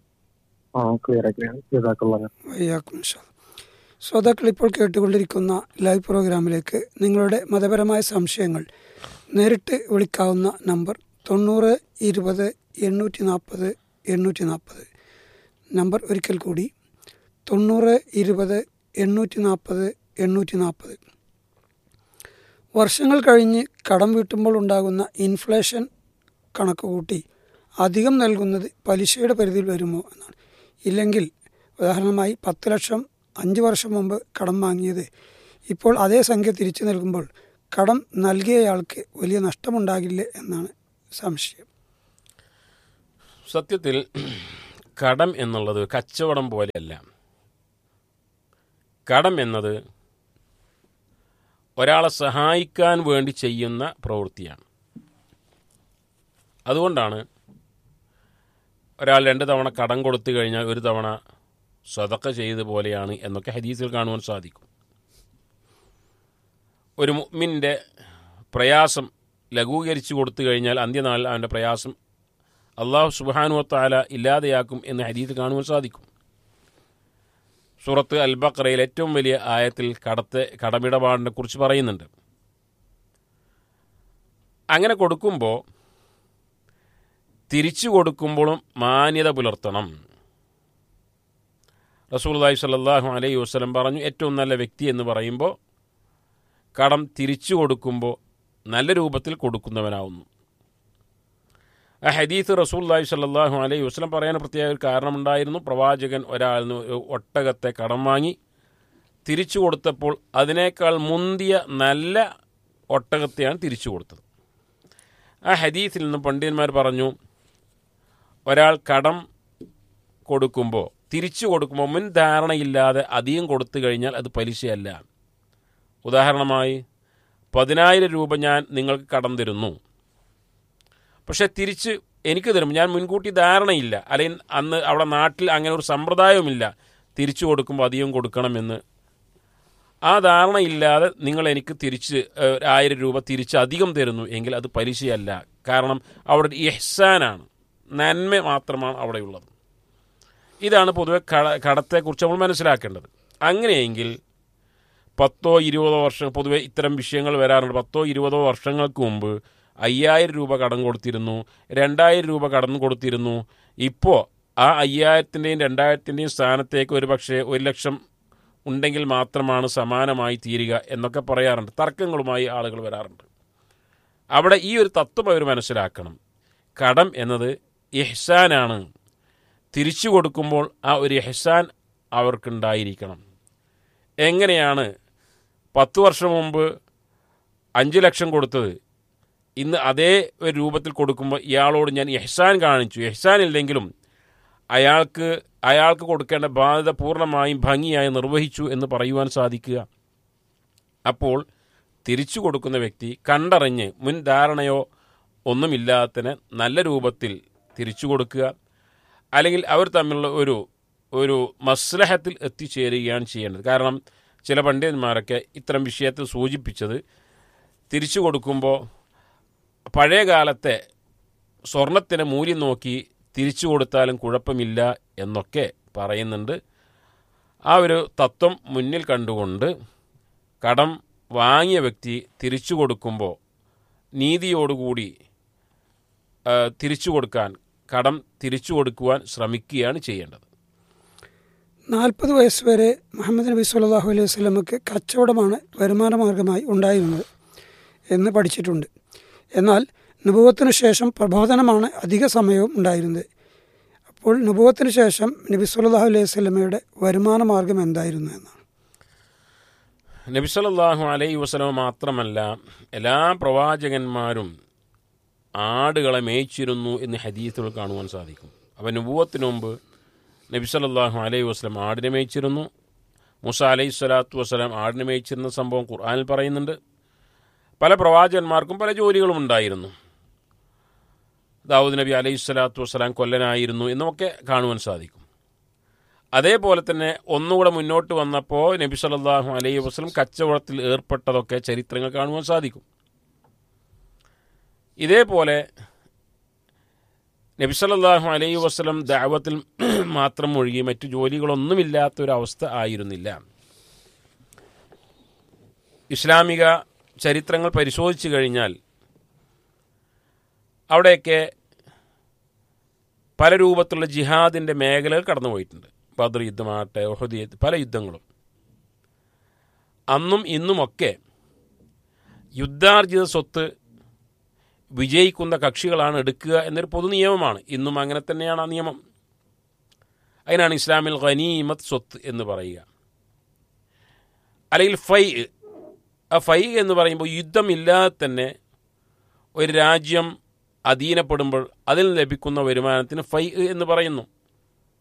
ആ ക്ലിയർ ആക്കി ജസാക്കുള്ള വയ്യാക്കും ശ്രോതാക്കൾ ഇപ്പോൾ കേട്ടുകൊണ്ടിരിക്കുന്ന ലൈവ് പ്രോഗ്രാമിലേക്ക് നിങ്ങളുടെ മതപരമായ സംശയങ്ങൾ നേരിട്ട് വിളിക്കാവുന്ന നമ്പർ തൊണ്ണൂറ് ഇരുപത് എണ്ണൂറ്റി നാൽപ്പത് എണ്ണൂറ്റി നാൽപ്പത് നമ്പർ ഒരിക്കൽ കൂടി തൊണ്ണൂറ് ഇരുപത് എണ്ണൂറ്റി നാൽപ്പത് എണ്ണൂറ്റി നാൽപ്പത് വർഷങ്ങൾ കഴിഞ്ഞ് കടം വീട്ടുമ്പോൾ ഉണ്ടാകുന്ന ഇൻഫ്ലേഷൻ കണക്ക് കൂട്ടി അധികം നൽകുന്നത് പലിശയുടെ പരിധിയിൽ വരുമോ എന്നാണ് ഇല്ലെങ്കിൽ ഉദാഹരണമായി പത്ത് ലക്ഷം അഞ്ച് വർഷം മുമ്പ് കടം വാങ്ങിയത് ഇപ്പോൾ അതേ സംഖ്യ തിരിച്ചു നൽകുമ്പോൾ കടം നൽകിയയാൾക്ക് വലിയ നഷ്ടമുണ്ടാകില്ലേ എന്നാണ് സംശയം സത്യത്തിൽ കടം എന്നുള്ളത് കച്ചവടം പോലെയല്ല കടം എന്നത് ഒരാളെ സഹായിക്കാൻ വേണ്ടി ചെയ്യുന്ന പ്രവൃത്തിയാണ് അതുകൊണ്ടാണ് ഒരാൾ രണ്ട് തവണ കടം കൊടുത്തു കഴിഞ്ഞാൽ ഒരു തവണ സ്വതക്ക ചെയ്ത പോലെയാണ് എന്നൊക്കെ ഹദീസിൽ കാണുവാൻ സാധിക്കും ഒരു മുഅ്മിൻ്റെ പ്രയാസം ലഘൂകരിച്ചു കൊടുത്തു കഴിഞ്ഞാൽ അന്ത്യനാളിൽ അവൻ്റെ പ്രയാസം അള്ളാഹു സുബാനുവത്താല ഇല്ലാതെയാക്കും എന്ന് ഹദീസ് കാണുവാൻ സാധിക്കും സൂറത്ത് അൽ ബക്രയിൽ ഏറ്റവും വലിയ ആയത്തിൽ കടത്തെ കടമിടപാടിനെ കുറിച്ച് പറയുന്നുണ്ട് അങ്ങനെ കൊടുക്കുമ്പോൾ തിരിച്ചു കൊടുക്കുമ്പോഴും മാന്യത പുലർത്തണം റസൂൽല്ലാഹി സ്വല്ലല്ലാഹു അലൈഹി വസ്ലം പറഞ്ഞു ഏറ്റവും നല്ല വ്യക്തി എന്ന് പറയുമ്പോൾ കടം തിരിച്ചു കൊടുക്കുമ്പോൾ നല്ല രൂപത്തിൽ കൊടുക്കുന്നവനാവുന്നു ആ ഹദീത്ത് റസൂല്ലാഹി സ്വല്ലല്ലാഹു അലൈഹി വസ്ലം പറയാൻ പ്രത്യേക ഒരു കാരണമുണ്ടായിരുന്നു പ്രവാചകൻ ഒരാളിൽ നിന്ന് ഒരു ഒട്ടകത്തെ കടം വാങ്ങി തിരിച്ചു കൊടുത്തപ്പോൾ അതിനേക്കാൾ മുന്തിയ നല്ല ഒട്ടകത്തെയാണ് തിരിച്ചു കൊടുത്തത് ആ ഹദീസിൽ നിന്ന് പണ്ഡിതന്മാർ പറഞ്ഞു ഒരാൾ കടം കൊടുക്കുമ്പോൾ തിരിച്ചു കൊടുക്കുമ്പോൾ മുൻ ധാരണയില്ലാതെ അധികം കൊടുത്തു കഴിഞ്ഞാൽ അത് പലിശയല്ല ഉദാഹരണമായി പതിനായിരം രൂപ ഞാൻ നിങ്ങൾക്ക് കടം തരുന്നു പക്ഷേ തിരിച്ച് എനിക്ക് തരും ഞാൻ മുൻകൂട്ടി ധാരണയില്ല അല്ലെങ്കിൽ അന്ന് അവിടെ നാട്ടിൽ അങ്ങനെ ഒരു സമ്പ്രദായവുമില്ല തിരിച്ചു കൊടുക്കുമ്പോൾ അധികം കൊടുക്കണമെന്ന് ആ ധാരണയില്ലാതെ നിങ്ങൾ എനിക്ക് തിരിച്ച് ഏഹ്, ആയിരം രൂപ തിരിച്ച് അധികം തരുന്നു എങ്കിൽ അത് പലിശയല്ല കാരണം അവിടെ ഒരു ഇഹ്സാനാണ് നന്മ മാത്രമാണ് അവിടെയുള്ളത് ഇതാണ് പൊതുവെ കട കടത്തെക്കുറിച്ച് നമ്മൾ മനസ്സിലാക്കേണ്ടത് അങ്ങനെയെങ്കിൽ പത്തോ ഇരുപതോ വർഷം പൊതുവെ ഇത്തരം വിഷയങ്ങൾ വരാറുണ്ട് പത്തോ ഇരുപതോ വർഷങ്ങൾക്ക് മുമ്പ് അയ്യായിരം രൂപ കടം കൊടുത്തിരുന്നു രണ്ടായിരം രൂപ കടം കൊടുത്തിരുന്നു ഇപ്പോൾ ആ അയ്യായിരത്തിൻ്റെയും രണ്ടായിരത്തിൻ്റെയും സ്ഥാനത്തേക്ക് ഒരു പക്ഷേ ഒരു ലക്ഷം ഉണ്ടെങ്കിൽ മാത്രമാണ് സമാനമായി തീരുക എന്നൊക്കെ പറയാറുണ്ട് തർക്കങ്ങളുമായി ആളുകൾ വരാറുണ്ട് അവിടെ ഈ ഒരു തത്വം അവർ മനസ്സിലാക്കണം കടം എന്നത് ഇഹ്സാനാണ് തിരിച്ചു കൊടുക്കുമ്പോൾ ആ ഒരു ഇഹ്സാൻ അവർക്കുണ്ടായിരിക്കണം എങ്ങനെയാണ് പത്ത് വർഷം മുമ്പ് അഞ്ച് ലക്ഷം കൊടുത്തത് ഇന്ന് അതേ ഒരു രൂപത്തിൽ കൊടുക്കുമ്പോൾ ഇയാളോട് ഞാൻ ഇഹ്സാൻ കാണിച്ചു ഇഹ്സാൻ ഇല്ലെങ്കിലും അയാൾക്ക് അയാൾക്ക് കൊടുക്കേണ്ട ബാധ്യത പൂർണ്ണമായും ഭംഗിയായി നിർവഹിച്ചു എന്ന് പറയുവാൻ സാധിക്കുക അപ്പോൾ തിരിച്ചു കൊടുക്കുന്ന വ്യക്തി കണ്ടറിഞ്ഞ് മുൻ ധാരണയോ ഒന്നുമില്ലാത്തതിന് നല്ല രൂപത്തിൽ തിരിച്ചു കൊടുക്കുക അല്ലെങ്കിൽ അവർ തമ്മിലുള്ള ഒരു ഒരു മസ്ലഹത്തിൽ എത്തിച്ചേരുകയാണ് ചെയ്യേണ്ടത് കാരണം ചില പണ്ഡിതന്മാരൊക്കെ ഇത്തരം വിഷയത്തിൽ സൂചിപ്പിച്ചത് തിരിച്ചു കൊടുക്കുമ്പോൾ പഴയ കാലത്തെ സ്വർണത്തിന് മൂല്യം നോക്കി തിരിച്ചു കൊടുത്താലും കുഴപ്പമില്ല എന്നൊക്കെ പറയുന്നുണ്ട് ആ ഒരു തത്വം മുന്നിൽ കണ്ടുകൊണ്ട് കടം വാങ്ങിയ വ്യക്തി തിരിച്ചു കൊടുക്കുമ്പോൾ നീതിയോടുകൂടി ആ, തിരിച്ചു കൊടുക്കാൻ കടം തിരിച്ചു കൊടുക്കുവാൻ ശ്രമിക്കുകയാണ് ചെയ്യേണ്ടത് നാൽപ്പത് വയസ്സ് വരെ മുഹമ്മദ് നബി സല്ലല്ലാഹു അലൈഹി വസല്ലമക്ക് കച്ചവടമാണ് വരുമാന മാർഗമായി ഉണ്ടായിരുന്നത് എന്ന് പഠിച്ചിട്ടുണ്ട് എന്നാൽ നുപുവത്തിന് ശേഷം പ്രബോധനമാണ് അധിക സമയവും ഉണ്ടായിരുന്നത് അപ്പോൾ നുപുവത്തിന് ശേഷം നബി സല്ലല്ലാഹു അലൈഹി വസല്ലമയുടെ വരുമാന മാർഗം എന്തായിരുന്നു എന്നാണ് നബി സല്ലല്ലാഹു അലൈഹി വസല്ലമ മാത്രമല്ല എല്ലാ പ്രവാചകന്മാരും ആടുകളെ മേയിച്ചിരുന്നു എന്ന് ഹദീസുകൾ കാണുവാൻ സാധിക്കും അവൻ നുപൂവത്തിന് മുമ്പ് നബി സല്ലല്ലാഹു അലൈഹി വസല്ലം ആടിനെ മേയിച്ചിരുന്നു മൂസ അലൈഹി സ്വലാത്തു വസ്സലാം ആടിനെ മേയിച്ചിരുന്ന സംഭവം ഖുർആനിൽ പറയുന്നുണ്ട് പല പ്രവാചകന്മാർക്കും പല ജോലികളും ഉണ്ടായിരുന്നു ദാവൂദ് നബി അലൈഹി സ്വലാത്തു വസ്സലാം കൊല്ലനായിരുന്നു എന്നുമൊക്കെ കാണുവാൻ സാധിക്കും അതേപോലെ തന്നെ ഒന്നുകൂടെ മുന്നോട്ട് വന്നപ്പോൾ നബി സല്ലല്ലാഹു അലൈഹി വസ്ലം കച്ചവടത്തിൽ ഏർപ്പെട്ടതൊക്കെ ചരിത്രങ്ങൾ കാണുവാൻ സാധിക്കും ഇതേപോലെ നബി സല്ലല്ലാഹു അലൈഹി വസ്ലം ദാവത്തിൽ മാത്രം ഒഴുകി മറ്റു ജോലികളൊന്നുമില്ലാത്തൊരവസ്ഥ ആയിരുന്നില്ല ഇസ്ലാമിക ചരിത്രങ്ങൾ പരിശോധിച്ചു കഴിഞ്ഞാൽ അവിടെയൊക്കെ പല രൂപത്തിലുള്ള ജിഹാദിൻ്റെ മേഖലകൾ കടന്നുപോയിട്ടുണ്ട് ബദർ യുദ്ധമാകട്ടെ ഒഹദ് യുദ്ധ പല യുദ്ധങ്ങളും അന്നും ഇന്നുമൊക്കെ യുദ്ധാർജിത സ്വത്ത് വിജയിക്കുന്ന കക്ഷികളാണ് എടുക്കുക എന്നൊരു പൊതു നിയമമാണ് ഇന്നും അങ്ങനെ തന്നെയാണ് ആ നിയമം അതിനാണ് ഇസ്ലാമിൽ ഖനീമത്ത് സ്വത്ത് എന്ന് പറയുക അല്ലെങ്കിൽ ഫൈ ആ ഫൈ എന്ന് പറയുമ്പോൾ യുദ്ധമില്ലാതെ തന്നെ ഒരു രാജ്യം അധീനപ്പെടുമ്പോൾ അതിൽ ലഭിക്കുന്ന വരുമാനത്തിന് ഫൈ എന്ന് പറയുന്നു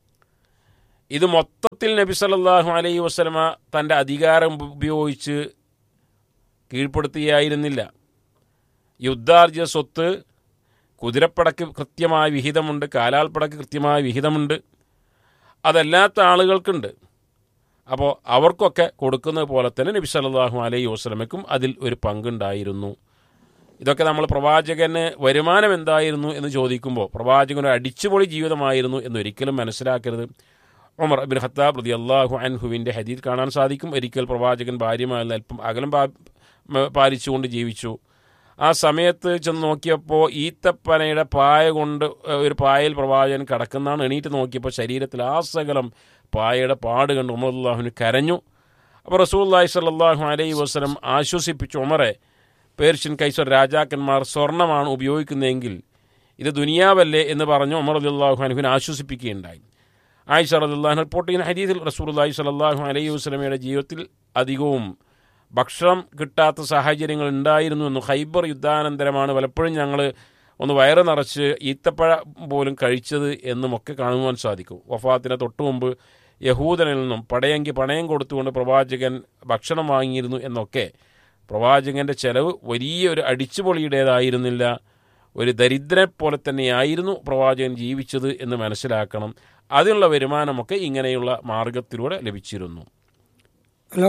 ഇത് മൊത്തത്തിൽ നബി സല്ലല്ലാഹു അലൈഹി വസല്ലമ തൻ്റെ അധികാരം ഉപയോഗിച്ച് കീഴ്പ്പെടുത്തുകയായിരുന്നില്ല യുദ്ധാർജിത സ്വത്ത് കുതിരപ്പടക്ക് കൃത്യമായ വിഹിതമുണ്ട് കാലാൾപ്പടക്ക് കൃത്യമായ വിഹിതമുണ്ട് അതല്ലാത്ത ആളുകൾക്കുണ്ട് അപ്പോൾ അവർക്കൊക്കെ കൊടുക്കുന്നത് പോലെ തന്നെ നബി സല്ലല്ലാഹു അലൈഹി വസല്ലമയ്ക്കും അതിൽ ഒരു പങ്കുണ്ടായിരുന്നു ഇതൊക്കെ നമ്മൾ പ്രവാചകന് വരുമാനം എന്തായിരുന്നു എന്ന് ചോദിക്കുമ്പോൾ പ്രവാചകൻ ഒരു അടിച്ചുപൊളി ജീവിതമായിരുന്നു എന്നൊരിക്കലും മനസ്സിലാക്കരുത് ഉമർ അബിൻ ഖത്താബ് റതി അള്ളാഹു അൻഹുവിൻ്റെ ഹദീദ് കാണാൻ സാധിക്കും ഒരിക്കൽ പ്രവാചകൻ ഭാര്യമായി അല്പം അകലം പാ മ- പാലിച്ചുകൊണ്ട് ജീവിച്ചു ആ സമയത്ത് ചെന്ന് നോക്കിയപ്പോൾ ഈത്തപ്പനയുടെ പായ കൊണ്ട് ഏഹ്, ഒരു പായയിൽ പ്രവാചകൻ കിടക്കുന്നതാണ് എണീറ്റ് നോക്കിയപ്പോൾ ശരീരത്തിൽ ആ സകലം പായയുടെ പാട് കണ്ട് ഉമർ അള്ളാഹുവിന് കരഞ്ഞു അപ്പോൾ റസൂല്ലാഹി സ്വല്ലല്ലാഹു അലൈഹി വസല്ലം ആശ്വസിപ്പിച്ചു ഉമറെ പേർഷ്യൻ കൈസർ രാജാക്കന്മാർ സ്വർണ്ണമാണ് ഉപയോഗിക്കുന്നതെങ്കിൽ ഇത് ദുനിയാവല്ലേ എന്ന് പറഞ്ഞു ഉമർ അള്ളാഹു അനുവിനെ ആശ്വസിപ്പിക്കുകയുണ്ടായി ആയിഷ റളിയല്ലാഹു റിപ്പോർട്ട് ചെയ്യുന്ന ഹദീസിൽ റസൂലുള്ളാഹി സ്വല്ലല്ലാഹു അലൈഹി വസല്ലമയുടെ ജീവിതത്തിൽ അധികവും ഭക്ഷണം കിട്ടാത്ത സാഹചര്യങ്ങൾ ഉണ്ടായിരുന്നു എന്നും ഹൈബർ യുദ്ധാനന്തരമാണ് പലപ്പോഴും ഞങ്ങൾ ഒന്ന് വയറ് നിറച്ച് ഈത്തപ്പഴ പോലും കഴിച്ചത് എന്നുമൊക്കെ കാണുവാൻ സാധിക്കും വഫാത്തിന് തൊട്ടു മുമ്പ് യഹൂദനിൽ നിന്നും പടയെങ്കി പണയം കൊടുത്തുകൊണ്ട് പ്രവാചകൻ ഭക്ഷണം വാങ്ങിയിരുന്നു എന്നൊക്കെ പ്രവാചകൻ്റെ ചെലവ് വലിയൊരു അടിച്ചുപൊളിയുടേതായിരുന്നില്ല ഒരു ദരിദ്രനെ പോലെ തന്നെയായിരുന്നു പ്രവാചകൻ ജീവിച്ചത് എന്ന് മനസ്സിലാക്കണം അതിനുള്ള വരുമാനമൊക്കെ ഇങ്ങനെയുള്ള മാർഗത്തിലൂടെ ലഭിച്ചിരുന്നു ഹലോ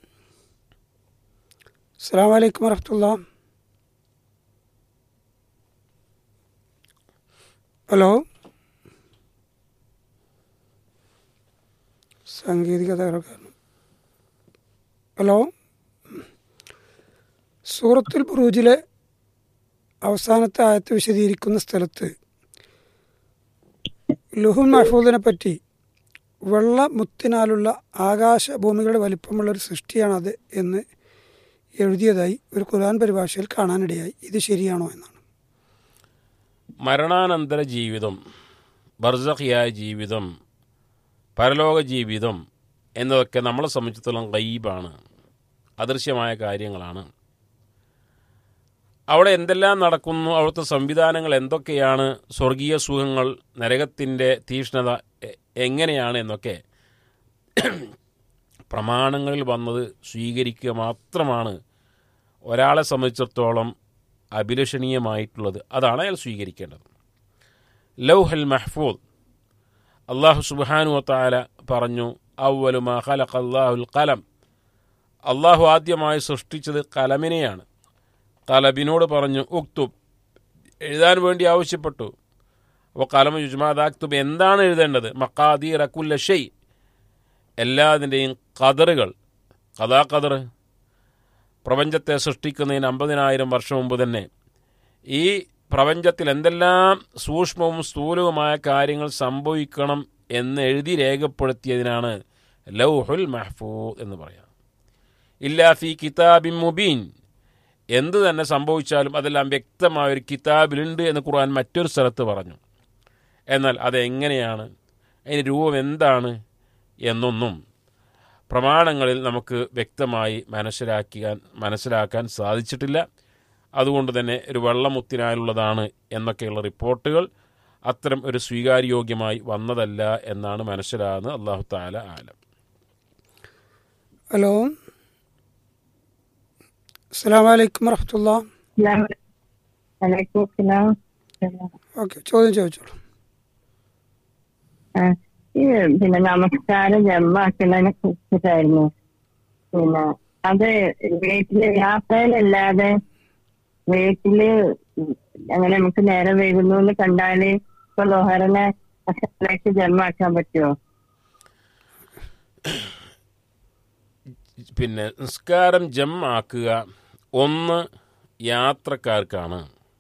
അസ്സാം വലൈക്കും വരഹമുല്ല ഹലോ സാങ്കേതിക തകരാർ കാരണം ഹലോ സൂറത്തുൽ ബുറൂജിലെ അവസാനത്തെ ആയത്ത് വിശദീകരിക്കുന്ന സ്ഥലത്ത് ലുഹുൽ മഹഫൂദിനെ പറ്റി വെള്ള മുത്തിനാലുള്ള ആകാശ ഭൂമികളുടെ വലിപ്പമുള്ള ഒരു സൃഷ്ടിയാണത് എന്ന് എഴുതിയതായി ഒരു ഖുർആൻ പരിഭാഷയിൽ കാണാനിടയായി ഇത് ശരിയാണോ എന്നാണ് മരണാനന്തര ജീവിതം ബർസഖിയായ ജീവിതം പരലോക ജീവിതം എന്നതൊക്കെ നമ്മളെ സംബന്ധിച്ചിടത്തോളം ഗൈബാണ് അദൃശ്യമായ കാര്യങ്ങളാണ് അവിടെ എന്തെല്ലാം നടക്കുന്നു അവിടുത്തെ സംവിധാനങ്ങൾ എന്തൊക്കെയാണ് സ്വർഗീയ സുഖങ്ങൾ നരകത്തിൻ്റെ തീഷ്ണത എ- എങ്ങനെയാണ് എന്നൊക്കെ പ്രമാണങ്ങളിൽ വന്നത് സ്വീകരിക്കുക മാത്രമാണ് ഒരാളെ സംബന്ധിച്ചിടത്തോളം അഭിലഷണീയമായിട്ടുള്ളത് അതാണ് അയാൾ സ്വീകരിക്കേണ്ടത് ലൗഹൽ മഹ്ഫൂദ് അള്ളാഹു സുബാനു താല പറഞ്ഞു അവലുമാ ഖലഖ അള്ളാഹുൽ കലം അള്ളാഹു ആദ്യമായി സൃഷ്ടിച്ചത് കലമിനെയാണ് കലബിനോട് പറഞ്ഞു ഉക്തുബ് എഴുതാൻ വേണ്ടി ആവശ്യപ്പെട്ടു അപ്പോൾ കലമ യുജ്മാദാക്തുബ് എന്താണ് എഴുതേണ്ടത് മക്കാദീർ അക്കുല്ല ഷെയ് എല്ലാതിൻ്റെയും കതറുകൾ കഥാ കതർ പ്രപഞ്ചത്തെ സൃഷ്ടിക്കുന്നതിന് അമ്പതിനായിരം വർഷം മുമ്പ് തന്നെ ഈ പ്രപഞ്ചത്തിൽ എന്തെല്ലാം സൂക്ഷ്മവും സ്ഥൂലവുമായ കാര്യങ്ങൾ സംഭവിക്കണം എന്ന് എഴുതി രേഖപ്പെടുത്തിയതിനാണ് ലൗഹുൽ മഹ്ഫൂദ് എന്ന് പറയാം ഇല്ലാ ഫി കിതാബിൻ മുബീൻ എന്ത് തന്നെ സംഭവിച്ചാലും അതെല്ലാം വ്യക്തമായ ഒരു കിതാബിലുണ്ട് എന്ന് ഖുർആൻ മറ്റൊരു സ്ഥലത്ത് പറഞ്ഞു എന്നാൽ അതെങ്ങനെയാണ് അതിന് രൂപം എന്താണ് എന്നൊന്നും പ്രമാണങ്ങളിൽ നമുക്ക് വ്യക്തമായി മനസ്സിലാക്കിയാൻ മനസ്സിലാക്കാൻ സാധിച്ചിട്ടില്ല അതുകൊണ്ട് തന്നെ ഒരു വെള്ളമുത്തിനായുള്ളതാണ് എന്നൊക്കെയുള്ള റിപ്പോർട്ടുകൾ അത്തരം ഒരു സ്വീകാര്യോഗ്യമായി വന്നതല്ല എന്നാണ് മനസ്സിലാകുന്നത് അള്ളാഹു താല ആലം ഹലോ അസ്സാം വലൈക്കും വരഹമുല്ല വലൈക്കും അസ്സലാം ഓക്കെ ചോദ്യം ചോദിച്ചോളൂ ആ, ഈ പിന്നെ നമസ്കാരം ജമ്മാക്കുന്നതിനെ കുറിച്ചിട്ടായിരുന്നു പിന്നെ അത് വീട്ടില് യാത്രയിലല്ലാതെ വീട്ടില് അങ്ങനെ നമുക്ക് നേരം വൈകുന്നു എന്ന് കണ്ടാല് ഇപ്പൊ ലോഹറിനെ അസലേക്ക് ജന്മാക്കാൻ പറ്റുമോ പിന്നെ നിസ്കാരം ജം ആക്കുക ഒന്ന് യാത്രക്കാർക്കാണ്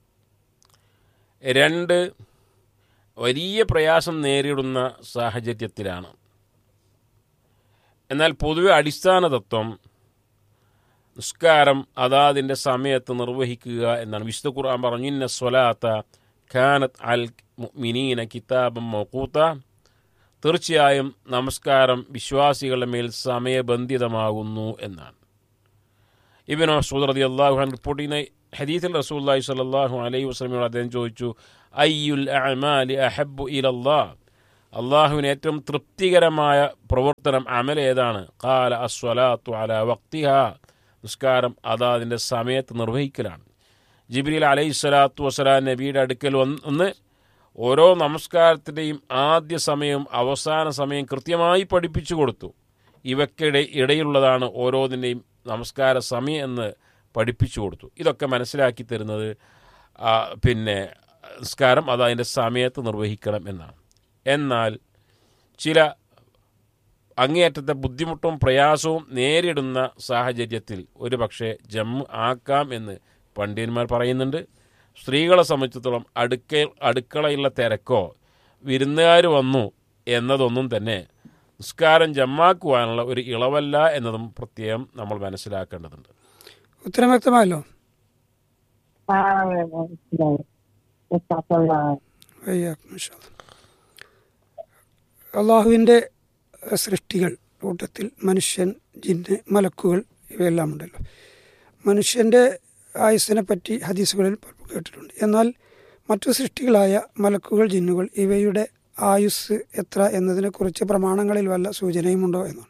രണ്ട് വലിയ പ്രയാസം നേരിടുന്ന സാഹചര്യത്തിലാണ് എന്നാൽ പൊതുവെ അടിസ്ഥാന തത്വം നിസ്കാരം അതാതിൻ്റെ സമയത്ത് നിർവഹിക്കുക എന്നാണ് വിശുദ്ധ ഖുർആൻ പറഞ്ഞു ഇന്ന സ്വലാത്ത ഖാനത്ത് അൽ മിനീന കിതാബം മൗക്കൂത്ത തീർച്ചയായും നമസ്കാരം വിശ്വാസികളുടെ മേൽ സമയബന്ധിതമാകുന്നു എന്നാണ് ഇബിൻ മസൂദ് റതി അള്ളാഹു റിപ്പോർട്ട് ചെയ്യുന്ന ഹദീസിൽ റസൂല്ലാഹി സ്വല്ലല്ലാഹു അലൈഹി വസ്ലമിയോട് അദ്ദേഹം ചോദിച്ചു അയ്യുൽ അഅമാലി അഹബ്ബു ഇലല്ലാ അള്ളാഹുവിന് ഏറ്റവും തൃപ്തികരമായ പ്രവർത്തനം അമൽ ഏതാണ് കാല അസ്വലാത്തു അല വക്തിഹ നിസ്കാരം അതാതിൻ്റെ സമയത്ത് നിർവഹിക്കലാണ് ജിബ്രീൽ അലൈഹി സ്വലാത്തു വസ്സലാം നബിയുടെ അടുക്കൽ വന്ന് ഓരോ നമസ്കാരത്തിൻ്റെയും ആദ്യ സമയവും അവസാന സമയം കൃത്യമായി പഠിപ്പിച്ചു കൊടുത്തു ഇവയ്ക്കിടെ ഇടയിലുള്ളതാണ് ഓരോന്നിൻ്റെയും നമസ്കാര സമയം എന്ന് പഠിപ്പിച്ചു കൊടുത്തു ഇതൊക്കെ മനസ്സിലാക്കി തരുന്നത് ആ, പിന്നെ നിസ്കാരം അത് അതിൻ്റെ സമയത്ത് നിർവഹിക്കണം എന്നാണ് എന്നാൽ ചില അങ്ങേയറ്റത്തെ ബുദ്ധിമുട്ടും പ്രയാസവും നേരിടുന്ന സാഹചര്യത്തിൽ ഒരു പക്ഷേ ജമ്മ് ആക്കാം എന്ന് പണ്ഡിതന്മാർ പറയുന്നുണ്ട് സ്ത്രീകളെ സംബന്ധിച്ചിടത്തോളം അടുക്ക അടുക്കളയുള്ള തിരക്കോ വിരുന്നുകാർ വന്നു എന്നതൊന്നും തന്നെ നിസ്കാരം ജമ്മാക്കുവാനുള്ള ഒരു ഇളവല്ല എന്നതും പ്രത്യേകം നമ്മൾ മനസ്സിലാക്കേണ്ടതുണ്ട് ഉത്തരം വ്യക്തമായല്ലോ ആ മനസ്സിലായി ജസാക്കല്ലാഹ്. വയ്യാക്കും ഇൻഷാ അല്ലാ. അള്ളാഹുവിൻ്റെ അഹ്, സൃഷ്ടികൾ കൂട്ടത്തിൽ മനുഷ്യൻ ജിന്ന് മലക്കുകൾ ഇവയെല്ലാം ഉണ്ടല്ലോ മനുഷ്യൻ്റെ ആയുസ്സിനെ പറ്റി ഹദീസുകളിൽ പലപ്പോഴും കേട്ടിട്ടുണ്ട് എന്നാൽ മറ്റു സൃഷ്ടികളായ മലക്കുകൾ ജിന്നുകൾ ഇവയുടെ ആയുസ് എത്ര എന്നതിനെക്കുറിച്ച് പ്രമാണങ്ങളിൽ വല്ല സൂചനയുമുണ്ടോ എന്നാണ്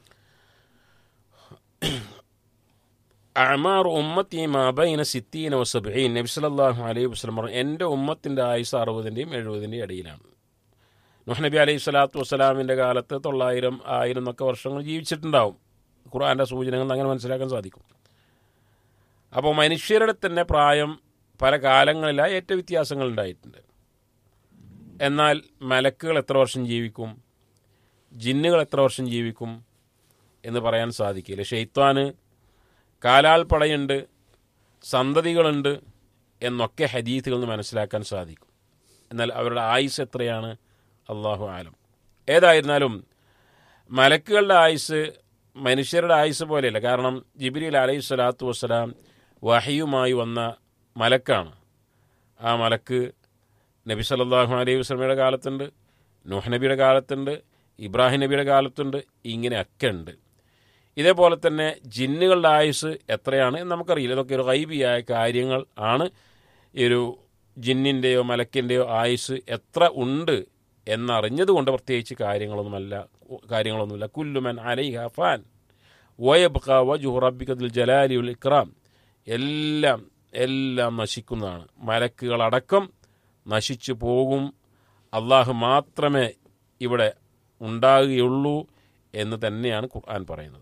അമാർ ഉമ്മത്തി മാബൈന സിത്തീന വസബീൻ നബി സല്ലല്ലാഹു അലൈഹി വസല്ലം പറഞ്ഞു എൻ്റെ ഉമ്മത്തിൻ്റെ ആയുസ് അറുപതിൻ്റെയും എഴുപതിൻ്റെയും ഇടയിലാണ് നുഹ് നബി അലൈഹി സ്വലാത്തു വസ്സലാമിൻ്റെ കാലത്ത് തൊള്ളായിരം ആയിരം എന്നൊക്കെ വർഷങ്ങൾ ജീവിച്ചിട്ടുണ്ടാവും ഖുർആൻ്റെ സൂചനകൾ അങ്ങനെ മനസ്സിലാക്കാൻ സാധിക്കും അപ്പോൾ മനുഷ്യരുടെ തന്നെ പ്രായം പല കാലങ്ങളിലായി ഏറ്റ വ്യത്യാസങ്ങൾ ഉണ്ടായിട്ടുണ്ട് എന്നാൽ മലക്കുകൾ എത്ര വർഷം ജീവിക്കും ജിന്നുകൾ എത്ര വർഷം ജീവിക്കും എന്ന് പറയാൻ സാധിക്കില്ല ഷെയ്ത്താന് കാലാൾപ്പടയുണ്ട് സന്തതികളുണ്ട് എന്നൊക്കെ ഹദീത്തുകളിൽ നിന്ന് മനസ്സിലാക്കാൻ സാധിക്കും എന്നാൽ അവരുടെ ആയുസ് എത്രയാണ് അള്ളാഹു ആലം ഏതായിരുന്നാലും മലക്കുകളുടെ ആയുസ് മനുഷ്യരുടെ ആയുസ് പോലെയല്ല കാരണം ജിബിരിൽ അലൈഹി സ്വലാത്തു വസ്സലാം വഹിയുമായി വന്ന മലക്കാണ് ആ മലക്ക് നബി സല്ലല്ലാഹു അലൈഹി വസ്ലമയുടെ കാലത്തുണ്ട് നൂഹ് നബിയുടെ കാലത്തുണ്ട് ഇബ്രാഹിം നബിയുടെ കാലത്തുണ്ട് ഇങ്ങനെയൊക്കെ ഉണ്ട് ഇതേപോലെ തന്നെ ജിന്നുകളുടെ ആയുസ് എത്രയാണ് എന്ന് നമുക്കറിയില്ല ഇതൊക്കെ ഒരു ഗൈബിയായ കാര്യങ്ങൾ ആണ് ഈ ഒരു ജിന്നിൻ്റെയോ മലക്കിൻ്റെയോ ആയുസ് എത്ര ഉണ്ട് എന്നറിഞ്ഞതുകൊണ്ട് പ്രത്യേകിച്ച് കാര്യങ്ങളൊന്നുമല്ല കാര്യങ്ങളൊന്നുമില്ല കുല്ലുമൻ അലൈഹ ഫാൻ വയബ്ഖ വജുഹു റബ്ബിക്കത്തുൽ ജലാലി ഉൽ ഇക്രാം എല്ലാം എല്ലാം നശിക്കുന്നതാണ് മലക്കുകളടക്കം നശിച്ചു പോകും അള്ളാഹു മാത്രമേ ഇവിടെ ഉണ്ടാകുകയുള്ളൂ എന്ന് തന്നെയാണ് ഖുർആൻ പറയുന്നത്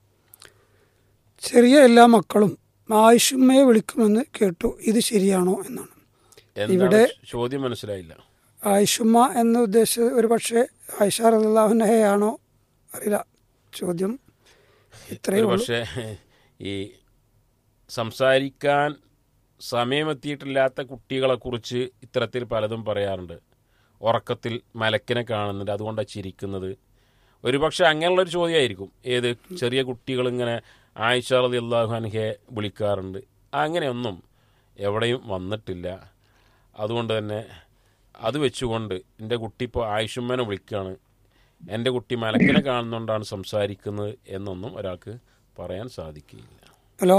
ചെറിയ എല്ലാ മക്കളും ആയുഷുമ്മയെ വിളിക്കുമെന്ന് കേട്ടു ഇത് ശരിയാണോ എന്നാണ് എന്താണ് ഇവിടെ- ചോദ്യം മനസ്സിലായില്ല ആയിഷുമ്മ എന്ന് ഉദ്ദേശിച്ചത് ഒരു പക്ഷേ ആയിഷ റലാഹുനഹയാണോ അറിയില്ല ചോദ്യം ഇത്രയേ ഒരു ഉള്ളൂ പക്ഷേ ഈ സംസാരിക്കാൻ സമയമെത്തിയിട്ടില്ലാത്ത കുട്ടികളെക്കുറിച്ച് ഇത്തരത്തിൽ പലതും പറയാറുണ്ട് ഉറക്കത്തിൽ മലക്കിനെ കാണുന്നുണ്ട് അതുകൊണ്ടാണ് ചിരിക്കുന്നത് ഒരുപക്ഷെ അങ്ങനെയുള്ളൊരു ചോദ്യമായിരിക്കും ഏത് ചെറിയ കുട്ടികളിങ്ങനെ ആയിഷ റതി അള്ളാഹു അൻഹയെ വിളിക്കാറുണ്ട് അങ്ങനെയൊന്നും എവിടെയും വന്നിട്ടില്ല അതുകൊണ്ട് തന്നെ അത് വെച്ചുകൊണ്ട് എൻ്റെ കുട്ടി ഇപ്പോൾ ആയിഷുമ്മനെ വിളിക്കുകയാണ് എൻ്റെ കുട്ടി മലക്കിനെ കാണുന്നതുകൊണ്ടാണ് സംസാരിക്കുന്നത് എന്നൊന്നും ഒരാൾക്ക് പറയാൻ സാധിക്കുകയില്ല ഹലോ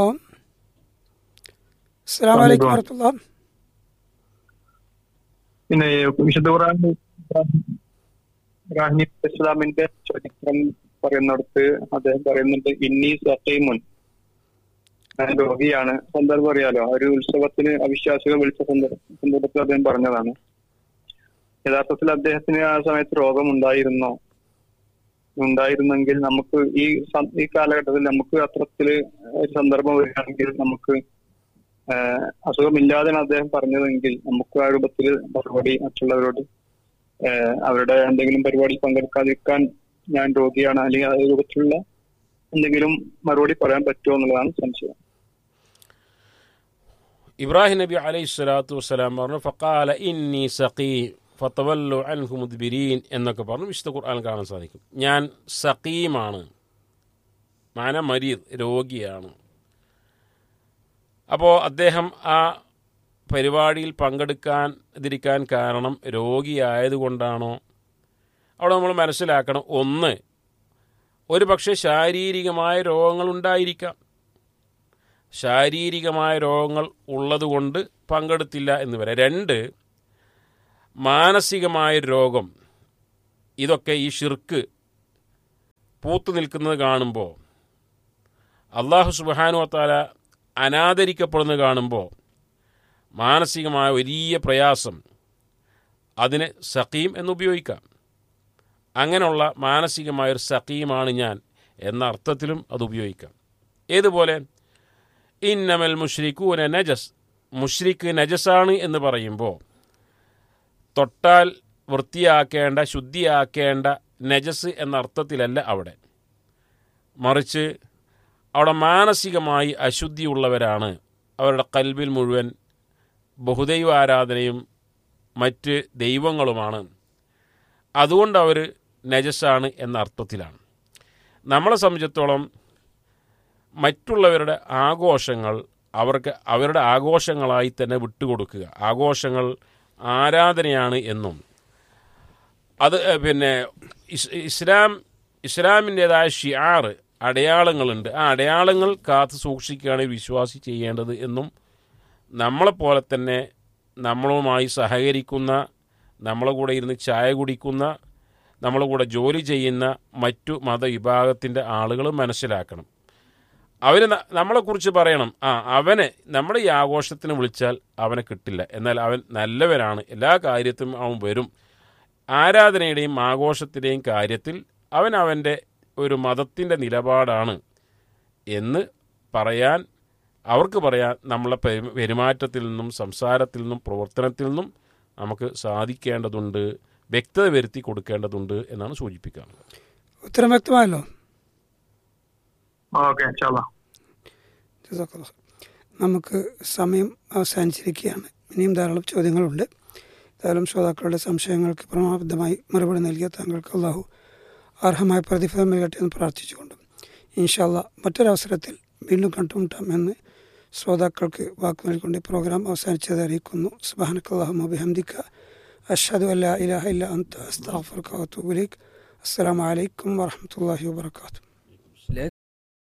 അസ്സാം വലൈക്കും വരത്തുള്ള പിന്നെ വിശുദ്ധ ഖുർആൻ ഇബ്രാഹിം നബി ഇസ്ലാമിന്റെ ചരിത്രം പറയുന്നിടത്ത് അദ്ദേഹം പറയുന്നുണ്ട് ഇന്നി സഖീമുൻ ഞാൻ രോഗിയാണ് സന്ദർഭം അറിയാലോ ഒരു ഉത്സവത്തിന് അവിശ്വാസികൾ വിളിച്ച സന്ദർഭ സന്ദർഭത്തിൽ അദ്ദേഹം പറഞ്ഞതാണ് യഥാർത്ഥത്തിൽ അദ്ദേഹത്തിന് ആ സമയത്ത് രോഗം ഉണ്ടായിരുന്നോ ഉണ്ടായിരുന്നെങ്കിൽ നമുക്ക് ഈ സം- ഈ കാലഘട്ടത്തിൽ നമുക്ക് അത്തരത്തില് ഒരു സന്ദർഭം വരികയാണെങ്കിൽ നമുക്ക് ആഹ് അസുഖമില്ലാതെയാണ് അദ്ദേഹം പറഞ്ഞതെങ്കിൽ നമുക്ക് ആ രൂപത്തിൽ മറുപടി മറ്റുള്ളവരോട് ആഹ് അവരുടെ എന്തെങ്കിലും പരിപാടി പങ്കെടുക്കാതിരിക്കാൻ ഞാൻ രോഗിയാണ് അല്ലെങ്കിൽ ആ രൂപത്തിലുള്ള എന്തെങ്കിലും മറുപടി പറയാൻ പറ്റുമോ എന്നുള്ളതാണ് സംശയം ഇബ്രാഹിം നബി അലൈഹി സ്വലാത്തു വസ്സലാം പറഞ്ഞു ഫക്കാല ഇന്നി സഖീ ഫത്തവല്ലു അൻഹു മുദ്ബിരീൻ എന്നൊക്കെ പറഞ്ഞു വിശുദ്ധ ഖുർആൻ കാണാൻ സാധിക്കും ഞാൻ സഖീമാണ് മാന മരീദ് രോഗിയാണ് അപ്പോൾ അദ്ദേഹം ആ പരിപാടിയിൽ പങ്കെടുക്കാൻ ഇതിരിക്കാൻ കാരണം രോഗിയായതുകൊണ്ടാണോ അവിടെ നമ്മൾ മനസ്സിലാക്കണം ഒന്ന് ഒരു പക്ഷേ ശാരീരികമായ രോഗങ്ങൾ ഉണ്ടായിരിക്കാം ശാരീരികമായ രോഗങ്ങൾ ഉള്ളതുകൊണ്ട് പങ്കെടുത്തില്ല എന്ന് വരാം രണ്ട് മാനസികമായ രോഗം ഇതൊക്കെ ഈ ഷിർക്ക് പൂത്തു നിൽക്കുന്നത് കാണുമ്പോൾ അള്ളാഹു സുബാനുവത്താല അനാദരിക്കപ്പെടുന്നത് കാണുമ്പോൾ മാനസികമായ വലിയ പ്രയാസം അതിന് സഖീം എന്നുപയോഗിക്കാം അങ്ങനെയുള്ള മാനസികമായൊരു സഖീമാണ് ഞാൻ എന്ന അർത്ഥത്തിലും അത് ഉപയോഗിക്കാം ഏതുപോലെ ഇന്നമൽ മുഷ്രിഖൂന നജസ് മുഷ്രിഖ് നജസാണ് എന്ന് പറയുമ്പോൾ തൊട്ടാൽ വൃത്തിയാക്കേണ്ട ശുദ്ധിയാക്കേണ്ട നജസ് എന്ന അർത്ഥത്തിലല്ല അവിടെ മറിച്ച് അവിടെ മാനസികമായി അശുദ്ധിയുള്ളവരാണ് അവരുടെ കൽബിൽ മുഴുവൻ ബഹുദൈവ ആരാധനയും മറ്റ് ദൈവങ്ങളുമാണ് അതുകൊണ്ട് അവർ നജസാണ് എന്ന അർത്ഥത്തിലാണ് നമ്മളെ സംബന്ധിച്ചിടത്തോളം മറ്റുള്ളവരുടെ ആഘോഷങ്ങൾ അവർക്ക് അവരുടെ ആഘോഷങ്ങളായി തന്നെ വിട്ടുകൊടുക്കുക ആഘോഷങ്ങൾ ആരാധനയാണ് എന്നും അത് ഏഹ്, പിന്നെ ഇസ് ഇസ്ലാം ഇസ്ലാമിൻ്റേതായ ഷിയാർ അടയാളങ്ങളുണ്ട് ആ അടയാളങ്ങൾ കാത്തു സൂക്ഷിക്കുകയാണ് ഒരു വിശ്വാസി ചെയ്യേണ്ടത് എന്നും നമ്മളെപ്പോലെ തന്നെ നമ്മളുമായി സഹകരിക്കുന്ന നമ്മളെ കൂടെ ഇരുന്ന് ചായ കുടിക്കുന്ന നമ്മളെ കൂടെ ജോലി ചെയ്യുന്ന മറ്റു മതവിഭാഗത്തിൻ്റെ ആളുകൾ മനസ്സിലാക്കണം അവർ നമ്മളെക്കുറിച്ച് പറയണം ആ അവനെ നമ്മുടെ ഈ ആഘോഷത്തിന് വിളിച്ചാൽ അവനെ കിട്ടില്ല എന്നാൽ അവൻ നല്ലവനാണ് എല്ലാ കാര്യത്തിലും അവൻ വരും ആരാധനയുടെയും ആഘോഷത്തിൻ്റെയും കാര്യത്തിൽ അവൻ അവൻ്റെ ഒരു മതത്തിൻ്റെ നിലപാടാണ് എന്ന് പറയാൻ അവർക്ക് പറയാൻ നമ്മളെ പെരു- പെരുമാറ്റത്തിൽ നിന്നും സംസാരത്തിൽ നിന്നും പ്രവർത്തനത്തിൽ നിന്നും നമുക്ക് സാധിക്കേണ്ടതുണ്ട് വ്യക്തത വരുത്തി കൊടുക്കേണ്ടതുണ്ട് എന്നാണ് സൂചിപ്പിക്കാനുള്ളത് ഉത്തരം വ്യക്തമായല്ലോ ഓക്കെ ഇൻഷാല്ലാ ജസാക്കല്ലാഹ്. നമുക്ക് സമയം അവസാനിച്ചിരിക്കുകയാണ് ഇനിയും ധാരാളം ചോദ്യങ്ങളുണ്ട് ധാരാളം ശ്രോതാക്കളുടെ സംശയങ്ങൾക്ക് പ്രമാബദ്ധമായി മറുപടി നൽകിയ താങ്കൾക്ക് അള്ളാഹു അർഹമായ പ്രതിഫലം നൽകട്ടെ എന്ന് പ്രാർത്ഥിച്ചുകൊണ്ട് ഇൻഷാല്ല മറ്റൊരവസരത്തിൽ വീണ്ടും കണ്ടുമുട്ടാം എന്ന് ശ്രോതാക്കൾക്ക് വാക്ക് നൽകിക്കൊണ്ട് ഈ പ്രോഗ്രാം അവസാനിച്ചത് അറിയിക്കുന്നു സുബാനക്കല്ലാഹു മബിഹംദിക്ക അഷ്ഹദു അല്ലാ ഇലാഹ ഇല്ല അന്ത അസ്തഗ്ഫിറുക വഅത്തൂബു ഇലൈക് അസ്സലാമു അലൈക്കും വറഹ്മത്തുള്ളാഹി വബറകാതുഹു